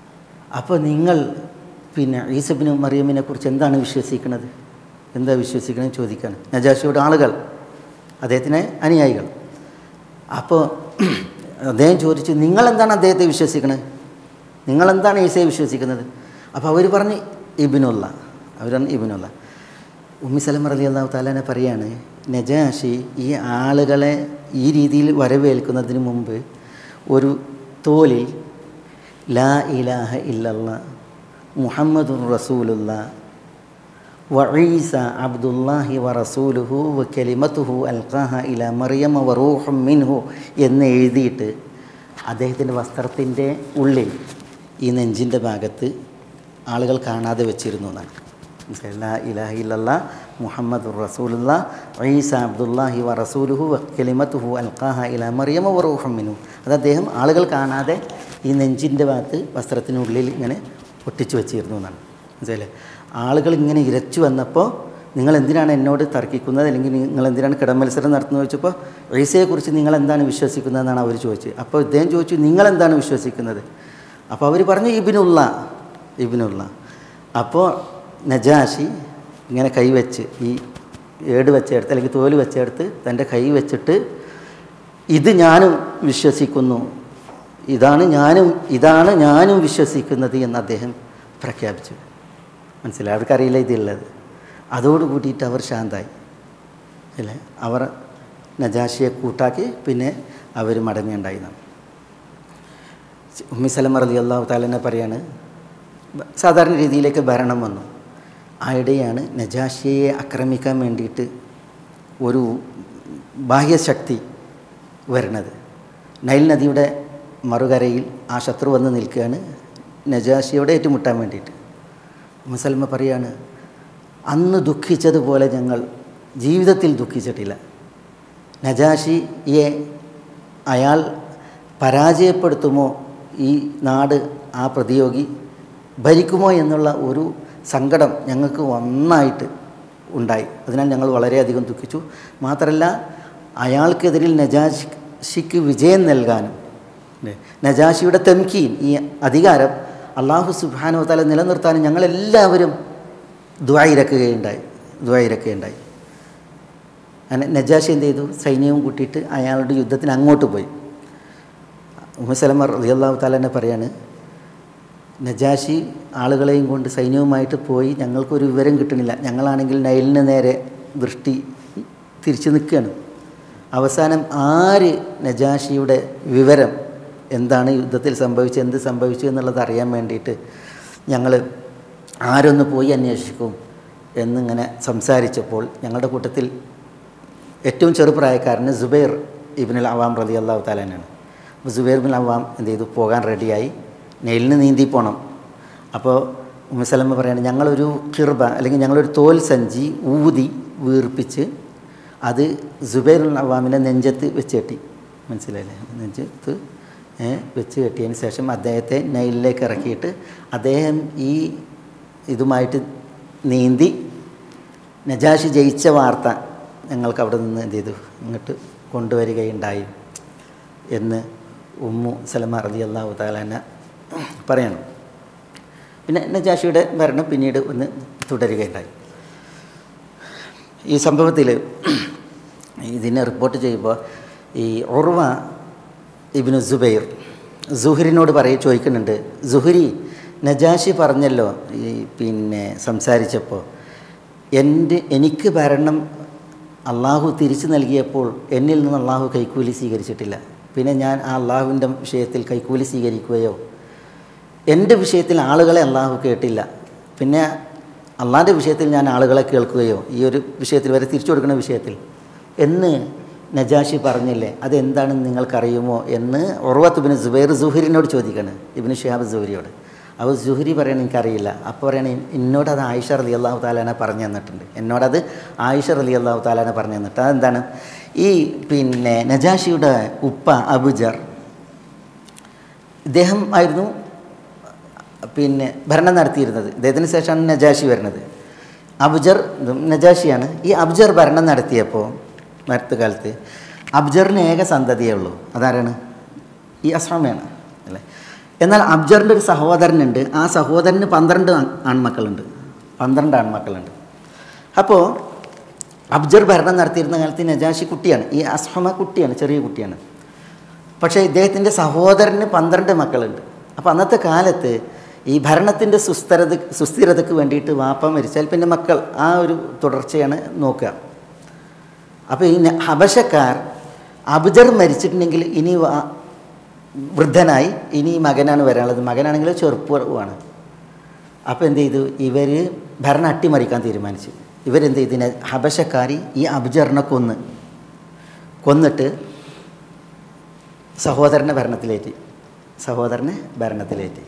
അപ്പോൾ നിങ്ങൾ പിന്നെ ഈസബിനും മറിയമ്മിനെ കുറിച്ച് എന്താണ് വിശ്വസിക്കുന്നത് എന്താ വിശ്വസിക്കണമെന്ന് ചോദിക്കാണ് നജാഷിയുടെ ആളുകൾ അദ്ദേഹത്തിനെ അനുയായികൾ അപ്പോൾ അദ്ദേഹം ചോദിച്ചു നിങ്ങളെന്താണ് അദ്ദേഹത്തെ വിശ്വസിക്കുന്നത് നിങ്ങളെന്താണ് ഈസയെ വിശ്വസിക്കുന്നത് അപ്പോൾ അവർ പറഞ്ഞ് ഇബിനുള്ള അവർ പറഞ്ഞു ഇബിനുള്ള ഉമ്മി സലമർ അലി അള്ളാഹു താലാനെ പറയാണ് നജാഷി ഈ ആളുകളെ ഈ രീതിയിൽ വരവേൽക്കുന്നതിന് മുമ്പ് ഒരു തോലിൽ ലാ ഇലാഹ ഇല്ലല്ല മുഹമ്മദുർ റസൂലുള്ള വഈസ അബ്ദുല്ലാഹി വ റസൂലുഹു വ കലിമത്തുഹു അൽഖാഹ ഇല മറിയമ വ റൂഹും മിൻഹു എന്ന് എഴുതിയിട്ട് അദ്ദേഹത്തിൻ്റെ വസ്ത്രത്തിൻ്റെ ഉള്ളിൽ ഈ നെഞ്ചിൻ്റെ ഭാഗത്ത് ആളുകൾ കാണാതെ വെച്ചിരുന്നു എന്നാണ് മനസ്സിലായി? ലാ ഇലാഹ ഇല്ലല്ലാ മുഹമ്മദുർ റസൂലുള്ള ഈസ അബ്ദുല്ലാഹി വ റസൂലുഹു വ കലിമത്തുഹു അൽഖാഹ ഇല മറിയമ വ റൂഹും മിൻഹു അത് അദ്ദേഹം ആളുകൾ കാണാതെ ഈ നെഞ്ചിൻ്റെ ഭാഗത്ത് വസ്ത്രത്തിനുള്ളിൽ ഇങ്ങനെ ഒട്ടിച്ചു വെച്ചിരുന്നു എന്നാണ് മനസ്സിലായില്ലേ ആളുകൾ ഇങ്ങനെ ഇരച്ചു വന്നപ്പോൾ നിങ്ങൾ എന്തിനാണ് എന്നോട് തർക്കിക്കുന്നത് അല്ലെങ്കിൽ നിങ്ങൾ എന്തിനാണ് കിടമത്സരം നടത്തുന്നത് ചോദിച്ചപ്പോൾ ഈസയെക്കുറിച്ച് നിങ്ങൾ എന്താണ് വിശ്വസിക്കുന്നതെന്നാണ് അവർ ചോദിച്ചത് അപ്പോൾ ഇദ്ദേഹം ചോദിച്ചു നിങ്ങൾ എന്താണ് വിശ്വസിക്കുന്നത് അപ്പോൾ അവർ പറഞ്ഞു ഇബിനുള്ള ഇബിനുള്ള അപ്പോൾ നജാഷി ഇങ്ങനെ കൈവച്ച് ഈ ഏട് വെച്ചെടുത്ത് അല്ലെങ്കിൽ തോല് വെച്ചെടുത്ത് തൻ്റെ കൈ വെച്ചിട്ട് ഇത് ഞാനും വിശ്വസിക്കുന്നു ഇതാണ് ഞാനും ഇതാണ് ഞാനും വിശ്വസിക്കുന്നത് എന്ന് അദ്ദേഹം പ്രഖ്യാപിച്ചു മനസ്സിലായി അവർക്കറിയില്ല ഇതുള്ളത് അതോട് കൂട്ടിയിട്ട് അവർ ശാന്തായി അല്ലേ അവർ നജാഷിയെ കൂട്ടാക്കി പിന്നെ അവർ മടങ്ങുണ്ടായി എന്നാണ് ഉമ്മി സലമർ അലി അള്ളാഹു താലനെ പറയാണ് ബ- സാധാരണ രീതിയിലേക്ക് ഭരണം വന്നു ആയിടെയാണ് നജാഷിയെ ആക്രമിക്കാൻ വേണ്ടിയിട്ട് ഒരു ബാഹ്യശക്തി വരുന്നത് നൈൽ നദിയുടെ മറുകരയിൽ ആ ശത്രു വന്ന് നിൽക്കുകയാണ് നജാഷിയോട് ഏറ്റുമുട്ടാൻ വേണ്ടിയിട്ട് മുസൽമ പറയാണ് അന്ന് ദുഃഖിച്ചതുപോലെ ഞങ്ങൾ ജീവിതത്തിൽ ദുഃഖിച്ചിട്ടില്ല നജാഷിയെ അയാൾ പരാജയപ്പെടുത്തുമോ ഈ നാട് ആ പ്രതിയോഗി ഭരിക്കുമോ എന്നുള്ള ഒരു സങ്കടം ഞങ്ങൾക്ക് ഒന്നായിട്ട് ഉണ്ടായി അതിനാൽ ഞങ്ങൾ വളരെയധികം ദുഃഖിച്ചു മാത്രമല്ല അയാൾക്കെതിരിൽ നജാഷിക്ക് വിജയം നൽകാനും ല്ലേ? നജാഷിയുടെ തെംക്കീൻ ഈ അധികാരം അള്ളാഹു സുബാനോ തല നിലനിർത്താനും ഞങ്ങളെല്ലാവരും ദ്വായിരക്കുകയുണ്ടായി ദ്വായിരക്കുകയുണ്ടായി അങ്ങനെ നജാഷി എന്ത് ചെയ്തു സൈന്യവും കൂട്ടിയിട്ട് അയാളുടെ യുദ്ധത്തിന് അങ്ങോട്ട് പോയി ഉമ്മസലമർ റിയല്ലാഹു താലനെ പറയാണ് നജാഷി ആളുകളെയും കൊണ്ട് സൈന്യവുമായിട്ട് പോയി ഞങ്ങൾക്കൊരു വിവരം കിട്ടണില്ല ഞങ്ങളാണെങ്കിൽ നൈലിന് നേരെ ദൃഷ്ടി തിരിച്ചു നിൽക്കുകയാണ് അവസാനം ആര് നജാഷിയുടെ വിവരം എന്താണ് യുദ്ധത്തിൽ സംഭവിച്ചത് എന്ത് സംഭവിച്ചു എന്നുള്ളത് അറിയാൻ വേണ്ടിയിട്ട് ഞങ്ങൾ ആരൊന്ന് പോയി അന്വേഷിക്കും എന്നിങ്ങനെ സംസാരിച്ചപ്പോൾ ഞങ്ങളുടെ കൂട്ടത്തിൽ ഏറ്റവും ചെറുപ്രായക്കാരന് സുബൈർ ഇബിനുൽ അവാം റലി അള്ളാഹു താലാനാണ് അപ്പോൾ സുബൈർ ബിൻ അവാം എന്ത് ചെയ്തു പോകാൻ റെഡിയായി നെയിലിന് നീന്തി പോകണം അപ്പോൾ ഉമ്മസലമ്മ പറയാണ് ഞങ്ങളൊരു കിർബ അല്ലെങ്കിൽ ഞങ്ങളൊരു തോൽ സഞ്ചി ഊതി വീർപ്പിച്ച് അത് സുബൈർ അവാമിനെ നെഞ്ചത്ത് വെച്ച് കെട്ടി മനസ്സിലായില്ലേ നെഞ്ചത്ത് ഏ, വെച്ച് കെട്ടിയതിന് ശേഷം അദ്ദേഹത്തെ നൈലിലേക്ക് ഇറക്കിയിട്ട് അദ്ദേഹം ഈ ഇതുമായിട്ട് നീന്തി നജാഷി ജയിച്ച വാർത്ത ഞങ്ങൾക്ക് അവിടെ നിന്ന് എന്ത് ചെയ്തു ഇങ്ങോട്ട് കൊണ്ടുവരികയുണ്ടായി എന്ന് ഉമ്മു സലമ റലി അള്ളാഹു താലാന പറയണം പിന്നെ നജാഷിയുടെ ഭരണം പിന്നീട് ഒന്ന് തുടരുകയുണ്ടായി ഈ സംഭവത്തിൽ ഇതിനെ റിപ്പോർട്ട് ചെയ്യുമ്പോൾ ഈ ഉർവ ഇബിന് സുബൈർ സുഹരിനോട് പറയ ചോദിക്കുന്നുണ്ട് സുഹരി നജാഷി പറഞ്ഞല്ലോ ഈ പിന്നെ സംസാരിച്ചപ്പോൾ എൻ്റെ എനിക്ക് ഭരണം അള്ളാഹു തിരിച്ചു നൽകിയപ്പോൾ എന്നിൽ നിന്ന് അള്ളാഹു കൈക്കൂലി സ്വീകരിച്ചിട്ടില്ല പിന്നെ ഞാൻ ആ അള്ളാഹുവിൻ്റെ വിഷയത്തിൽ കൈക്കൂലി സ്വീകരിക്കുകയോ എൻ്റെ വിഷയത്തിൽ ആളുകളെ അള്ളാഹു കേട്ടില്ല പിന്നെ അള്ളാഹിൻ്റെ വിഷയത്തിൽ ഞാൻ ആളുകളെ കേൾക്കുകയോ ഈ ഒരു വിഷയത്തിൽ വരെ തിരിച്ചു കൊടുക്കുന്ന വിഷയത്തിൽ എന്ന് നജാഷി പറഞ്ഞില്ലേ അതെന്താണെന്ന് നിങ്ങൾക്കറിയുമോ എന്ന് ഉറവത്ത് ബിൻ സുബൈർ സുഹരിനോട് ചോദിക്കണം ഇബിന് ഷിഹാബ് സുഹരിയോട് അപ്പോൾ സുഹരി പറയണ എനിക്കറിയില്ല അപ്പോൾ പറയണ എന്നോട് അത് ആയിഷ റലി അള്ളാഹു താലാനെ പറഞ്ഞു തന്നിട്ടുണ്ട് എന്നോടത് ആയിഷ റലി അള്ളാഹു താലാനെ പറഞ്ഞു തന്നിട്ട് അതെന്താണ് ഈ പിന്നെ നജാഷിയുടെ ഉപ്പ അബുജർ ഇദ്ദേഹം ആയിരുന്നു പിന്നെ ഭരണം നടത്തിയിരുന്നത് ഇദ്ദേഹത്തിന് ശേഷമാണ് നജാഷി വരുന്നത് അബ്ജർ ഇതും നജാഷിയാണ് ഈ അബ്ജർ ഭരണം നടത്തിയപ്പോൾ നേരത്തെ കാലത്ത് അബ്ജറിന് ഏക സന്തതിയേ ഉള്ളൂ അതാരാണ് ഈ അസ്രാമയാണ് അല്ലേ എന്നാൽ അബ്ജറിൻ്റെ ഒരു സഹോദരനുണ്ട് ആ സഹോദരന് പന്ത്രണ്ട് ആൺ- ആൺമക്കളുണ്ട് പന്ത്രണ്ട് ആൺമക്കളുണ്ട് അപ്പോൾ അബ്ജർ ഭരണം നടത്തിയിരുന്ന കാലത്ത് നജാഷി കുട്ടിയാണ് ഈ അസ്ഹമ കുട്ടിയാണ് ചെറിയ കുട്ടിയാണ് പക്ഷേ ഇദ്ദേഹത്തിൻ്റെ സഹോദരന് പന്ത്രണ്ട് മക്കളുണ്ട് അപ്പോൾ അന്നത്തെ കാലത്ത് ഈ ഭരണത്തിൻ്റെ സുസ്ഥിരത സുസ്ഥിരതയ്ക്ക് വേണ്ടിയിട്ട് വാപ്പ മരിച്ചാൽ പിന്നെ മക്കൾ ആ ഒരു തുടർച്ചയാണ് നോക്കുക അപ്പോൾ ഈ ന- ഹബശക്കാർ അബുജർ മരിച്ചിട്ടുണ്ടെങ്കിൽ ഇനി വാ- വൃദ്ധനായി ഇനി ഈ മകനാണ് വരാനുള്ളത് മകനാണെങ്കിൽ ചെറുപ്പമാണ് അപ്പോൾ എന്ത് ചെയ്തു ഇവർ ഭരണം അട്ടിമറിക്കാൻ തീരുമാനിച്ചു ഇവരെന്ത് ചെയ്തു ഇതിനെ ഹബശക്കാരി ഈ അബുജറിനെ കൊന്ന് കൊന്നിട്ട് സഹോദരനെ ഭരണത്തിലേറ്റി സഹോദരനെ ഭരണത്തിലേറ്റി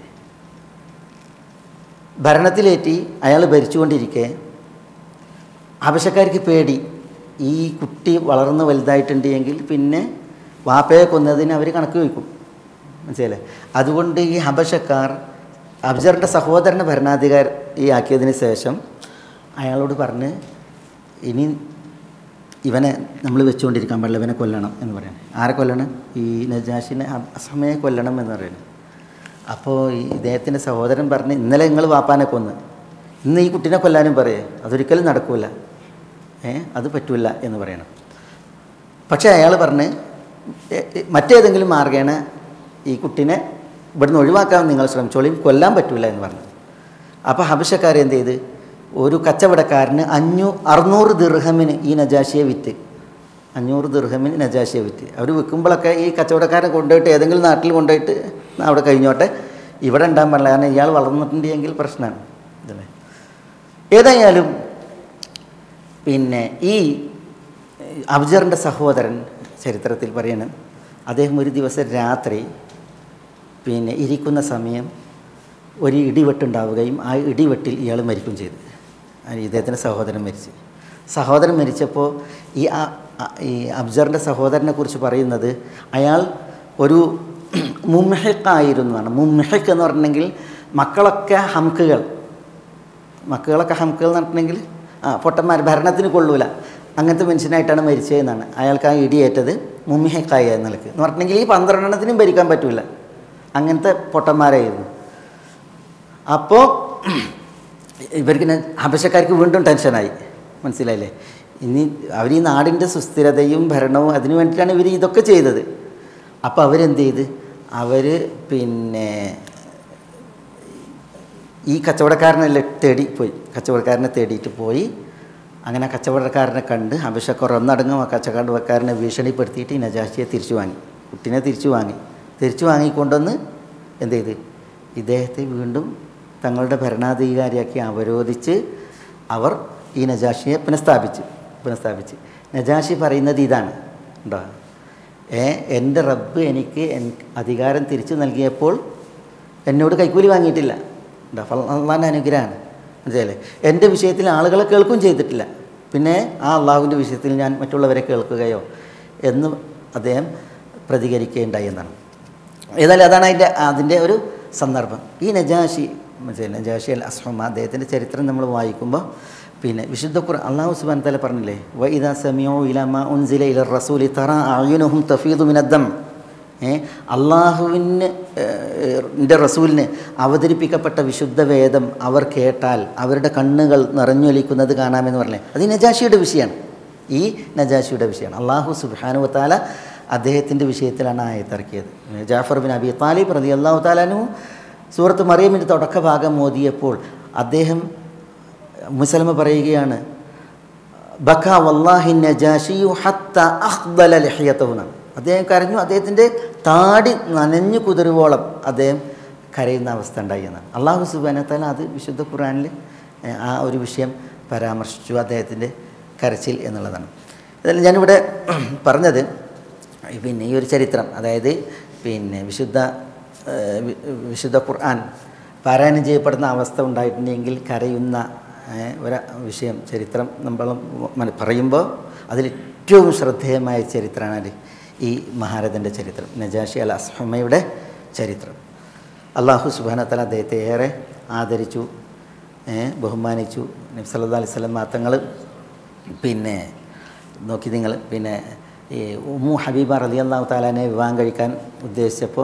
ഭരണത്തിലേറ്റി അയാൾ ഭരിച്ചുകൊണ്ടിരിക്കെ ആവശ്യക്കാർക്ക് പേടി ഈ കുട്ടി വളർന്ന് വലുതായിട്ടുണ്ട് എങ്കിൽ പിന്നെ വാപ്പയെ കൊന്നതിന് അവർ കണക്ക് വയ്ക്കും മനസ്സിലല്ലേ അതുകൊണ്ട് ഈ ഹബശക്കാർ അബ്ജറിൻ്റെ സഹോദരനെ ഭരണാധികാരി ആക്കിയതിന് ശേഷം അയാളോട് പറഞ്ഞ് ഇനി ഇവനെ നമ്മൾ വെച്ചുകൊണ്ടിരിക്കാൻ പാടില്ല ഇവനെ കൊല്ലണം എന്ന് പറയണം ആരെ കൊല്ലണം ഈ നജാഷിനെ അസമയെ കൊല്ലണം എന്ന് പറയുന്നത് അപ്പോൾ ഈ ഇദ്ദേഹത്തിൻ്റെ സഹോദരൻ പറഞ്ഞ് ഇന്നലെ നിങ്ങൾ വാപ്പാനെ കൊന്ന് ഇന്ന് ഈ കുട്ടീനെ കൊല്ലാനും പറയേ അതൊരിക്കലും നടക്കൂല ഏ അത് പറ്റൂല എന്ന് പറയണം പക്ഷേ അയാൾ പറഞ്ഞ് "എ- എ- മറ്റേതെങ്കിലും മാർഗേണ ഈ കുട്ടീനെ ഇവിടുന്ന് ഒഴിവാക്കാൻ നിങ്ങൾ ശ്രമിച്ചോളിയും കൊല്ലാൻ പറ്റൂല എന്ന് പറഞ്ഞു അപ്പോൾ ഹബശക്കാർ എന്ത് ചെയ്ത് ഒരു കച്ചവടക്കാരന് അഞ്ഞൂ അറുന്നൂറ് ദീർഹമിന് ഈ നജാഷിയെ വിറ്റ് അഞ്ഞൂറ് ദീർഹമിന് നജാഷിയെ വിറ്റ് അവർ വിൽക്കുമ്പോഴൊക്കെ ഈ കച്ചവടക്കാരൻ കൊണ്ടുപോയിട്ട് ഏതെങ്കിലും നാട്ടിൽ കൊണ്ടുപോയിട്ട് അവിടെ കഴിഞ്ഞോട്ടെ ഇവിടെ ഉണ്ടാകാൻ പാടില്ല കാരണം ഇയാൾ വളർന്നിട്ടുണ്ടെങ്കിൽ പ്രശ്നമാണ് ഇതല്ലേ ഏതായാലും പിന്നെ ഈ അബ്ജറിൻ്റെ സഹോദരൻ ചരിത്രത്തിൽ പറയണം അദ്ദേഹം ഒരു ദിവസം രാത്രി പിന്നെ ഇരിക്കുന്ന സമയം ഒരു ഇടിവെട്ടുണ്ടാവുകയും ആ ഇടിവെട്ടിൽ ഇയാൾ മരിക്കുകയും ചെയ്തു ആ ഇദ്ദേഹത്തിൻ്റെ സഹോദരൻ മരിച്ചു സഹോദരൻ മരിച്ചപ്പോൾ ഈ ആ- ആ- ഈ അബ്ജറിൻ്റെ സഹോദരനെ കുറിച്ച് പറയുന്നത് അയാൾ ഒരു മുംഹക്കായിരുന്നു എന്നാണ് മുംഹക്ക് എന്ന് പറഞ്ഞിട്ടുണ്ടെങ്കിൽ മക്കളൊക്കെ ഹംക്കുകൾ മക്കളൊക്കെ ഹംക്കുകൾ എന്ന് പറഞ്ഞിട്ടുണ്ടെങ്കിൽ ആ പൊട്ടന്മാർ ഭരണത്തിന് കൊള്ളൂല അങ്ങനത്തെ മനുഷ്യനായിട്ടാണ് മരിച്ചതെന്നാണ് അയാൾക്ക് ആ ഇടിയേറ്റത് മുമ്മിഹക്കായ നിലക്ക് എന്ന് പറഞ്ഞിട്ടുണ്ടെങ്കിൽ ഈ പന്ത്രണ്ടെണ്ണത്തിനും ഭരിക്കാൻ പറ്റൂല അങ്ങനത്തെ പൊട്ടന്മാരായിരുന്നു അപ്പോൾ ഇവർക്ക് ന- ഹബശക്കാർക്ക് വീണ്ടും ടെൻഷനായി മനസ്സിലായില്ലേ ഇനി അവർ ഈ നാടിൻ്റെ സുസ്ഥിരതയും ഭരണവും അതിനു വേണ്ടിയിട്ടാണ് ഇവർ ഇതൊക്കെ ചെയ്തത് അപ്പോൾ അവരെന്ത് ചെയ്ത് അവർ പിന്നെ ഈ കച്ചവടക്കാരനെല്ലാം തേടി പോയി കച്ചവടക്കാരനെ തേടിയിട്ട് പോയി അങ്ങനെ കച്ചവടക്കാരനെ കണ്ട് അഭിഷക്കർ ഒന്നടങ്കം ആ കച്ചവടക്കാരനെ ഭീഷണിപ്പെടുത്തിയിട്ട് ഈ നജാഷിയെ തിരിച്ചു വാങ്ങി കുട്ടീനെ തിരിച്ചു വാങ്ങി തിരിച്ചു വാങ്ങിക്കൊണ്ടുവന്ന് എന്ത് ചെയ്ത് ഇദ്ദേഹത്തെ വീണ്ടും തങ്ങളുടെ ഭരണാധികാരിയാക്കി അവരോധിച്ച് അവർ ഈ നജാഷിയെ പുനഃസ്ഥാപിച്ചു പുനഃസ്ഥാപിച്ച് നജാഷി പറയുന്നത് ഇതാണ് ഉണ്ടോ ഏ എൻ്റെ റബ്ബ് എനിക്ക് എൻ അധികാരം തിരിച്ചു നൽകിയപ്പോൾ എന്നോട് കൈക്കൂലി വാങ്ങിയിട്ടില്ല എന്താ അള്ളാൻ്റെ അനുഗ്രഹമാണ് മനസ്സിലല്ലേ എൻ്റെ വിഷയത്തിൽ ആളുകളെ കേൾക്കുകയും ചെയ്തിട്ടില്ല പിന്നെ ആ അള്ളാഹുവിൻ്റെ വിഷയത്തിൽ ഞാൻ മറ്റുള്ളവരെ കേൾക്കുകയോ എന്ന് അദ്ദേഹം പ്രതികരിക്കുകയുണ്ടായി എന്നാണ് ഏതായാലും അതാണ് അതിൻ്റെ അതിൻ്റെ ഒരു സന്ദർഭം ഈ നജാഷി മനസ്സിലായി നജാഷി അൽ അസ്ഹമ അദ്ദേഹത്തിൻ്റെ ചരിത്രം നമ്മൾ വായിക്കുമ്പോൾ പിന്നെ വിശുദ്ധ ഖുർ അള്ളാഹു സുബാൻ തല പറഞ്ഞില്ലേ വൈദ സമിയോ ഇലമ ഉൻസില ഇല റസൂലി തറ അയുനുഹും തഫീദു മിനദ്ദം ഏ അള്ളാഹുവിന് എൻ്റെ റസൂലിന് അവതരിപ്പിക്കപ്പെട്ട വിശുദ്ധ വേദം അവർ കേട്ടാൽ അവരുടെ കണ്ണുകൾ നിറഞ്ഞൊലിക്കുന്നത് കാണാമെന്ന് പറഞ്ഞേ അത് ഈ നജാഷിയുടെ വിഷയമാണ് ഈ നജാഷിയുടെ വിഷയമാണ് അള്ളാഹു സുബാനു താല അദ്ദേഹത്തിൻ്റെ വിഷയത്തിലാണ് ആയത്തിറക്കിയത് ജാഫർ ബിൻ അബി താലിബ് റതി അള്ളാഹു താലാനു സൂറത്ത് മറിയമിൻ്റെ തുടക്ക ഭാഗം മോദിയപ്പോൾ അദ്ദേഹം മുസലമ പറയുകയാണ് ബഖ വല്ലാഹി നജാഷിയു ഹത്ത അഹ്ദല ലഹിയത്തവുനാണ് അദ്ദേഹം കരഞ്ഞു അദ്ദേഹത്തിൻ്റെ താടി നനഞ്ഞു കുതിരുവോളം അദ്ദേഹം കരയുന്ന അവസ്ഥ ഉണ്ടായി എന്നാണ് അള്ളാഹു സുബാനത്താല അത് വിശുദ്ധ ഖുറാനിൽ ഏഹ്, ആ ഒരു വിഷയം പരാമർശിച്ചു അദ്ദേഹത്തിൻ്റെ കരച്ചിൽ എന്നുള്ളതാണ് അതായത് ഞാനിവിടെ പറഞ്ഞത് പിന്നെ ഈ ഒരു ചരിത്രം അതായത് പിന്നെ വിശുദ്ധ ഏഹ്, വി- വിശുദ്ധ ഖുർആൻ പാരായണം ചെയ്യപ്പെടുന്ന അവസ്ഥ ഉണ്ടായിട്ടുണ്ടെങ്കിൽ കരയുന്ന ഏഹ്, ഒരു വിഷയം ചരിത്രം നമ്മൾ മന- പറയുമ്പോൾ അതിലേറ്റവും ശ്രദ്ധേയമായ ചരിത്രമാണ് ഈ മഹാരഥൻ്റെ ചരിത്രം നജാഷി അൽ അസ്ഹമയുടെ ചരിത്രം അള്ളാഹു സുബാനത്തല അദ്ദേഹത്തെ ഏറെ ആദരിച്ചു ഏഹ്, ബഹുമാനിച്ചു നബി സല്ലല്ലാഹു അലൈഹി വസല്ലം തങ്ങൾ പിന്നെ നോക്കി നിങ്ങൾ പിന്നെ ഈ ഉമ്മു ഹബീബ റലി അള്ളാഹു താലാനെ വിവാഹം കഴിക്കാൻ ഉദ്ദേശിച്ചപ്പോൾ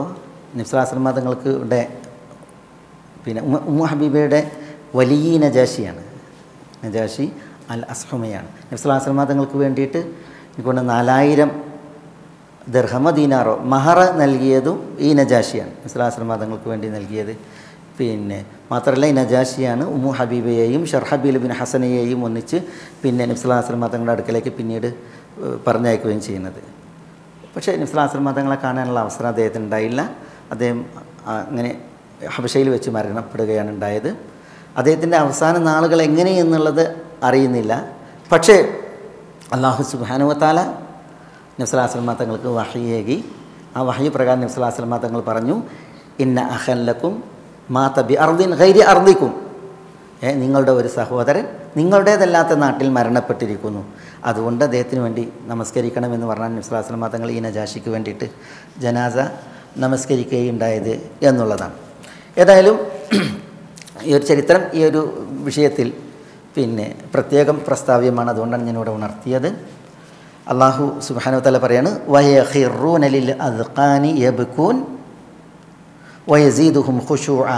നിസ്ലാസ്ലമ തങ്ങൾക്ക് ഇവിടെ പിന്നെ ഉമ്മ ഉമ്മ ഹബീബയുടെ വലിയ നജാഷിയാണ് നജാഷി അൽ അസ്ഹുമയാണ് നബ്സലാസ്ലമ തങ്ങൾക്ക് വേണ്ടിയിട്ട് എനിക്കൊണ്ട് നാലായിരം ദർഹമ ദീനാറോ മഹറ നൽകിയതും ഈ നജാഷിയാണ് നബ്സലാസ്ലമ തങ്ങൾക്ക് വേണ്ടി നൽകിയത് പിന്നെ മാത്രമല്ല ഈ നജാഷിയാണ് ഉമ്മു ഹബീബയെയും ഷർഹബീൽ ബിൻ ഹസനയെയും ഒന്നിച്ച് പിന്നെ നബ്സലാസ്ലമ തങ്ങളുടെ അടുക്കലേക്ക് പിന്നീട് ഏഹ്, പറഞ്ഞയക്കുകയും ചെയ്യുന്നത് പക്ഷേ നബ്സലാസ്ലമ തങ്ങളെ കാണാനുള്ള അവസരം അദ്ദേഹത്തിന് ഉണ്ടായില്ല അദ്ദേഹം ആ, അങ്ങനെ ഹബശയിൽ വെച്ച് മരണപ്പെടുകയാണ് ഉണ്ടായത് അദ്ദേഹത്തിൻ്റെ അവസാന നാളുകൾ എങ്ങനെയെന്നുള്ളത് അറിയുന്നില്ല പക്ഷേ അള്ളാഹു സുബാനുവത്താല നബ്സലാസ്ലമ തങ്ങൾക്ക് വഹിയേകി ആ വഹി പ്രകാരം നബ്സലാസ്ലമ തങ്ങൾ പറഞ്ഞു ഇന്ന അഹല്ലക്കും മാ തബി അർദിൻ ഗൈരി അർദിക്കും ഏ നിങ്ങളുടെ ഒരു സഹോദരൻ നിങ്ങളുടേതല്ലാത്ത നാട്ടിൽ മരണപ്പെട്ടിരിക്കുന്നു അതുകൊണ്ട് അദ്ദേഹത്തിന് വേണ്ടി നമസ്കരിക്കണമെന്ന് പറഞ്ഞാൽ നബ്സലാസ്ലമ തങ്ങൾ ഈ നജാഷിക്ക് വേണ്ടിയിട്ട് ജനാസ നമസ്കരിക്കുകയുണ്ടായത് എന്നുള്ളതാണ് ഏതായാലും ഈ ഒരു ചരിത്രം ഈ ഒരു വിഷയത്തിൽ പിന്നെ പ്രത്യേകം പ്രസ്താവ്യമാണ് അതുകൊണ്ടാണ് ഞാനിവിടെ ഉണർത്തിയത് അള്ളാഹു സുബാനു തല പറയാണ് വയഹിറൂനലിൽ അദ്ഖാനി യബ്കൂൻ വയസീദുഹും ഖുശൂഅ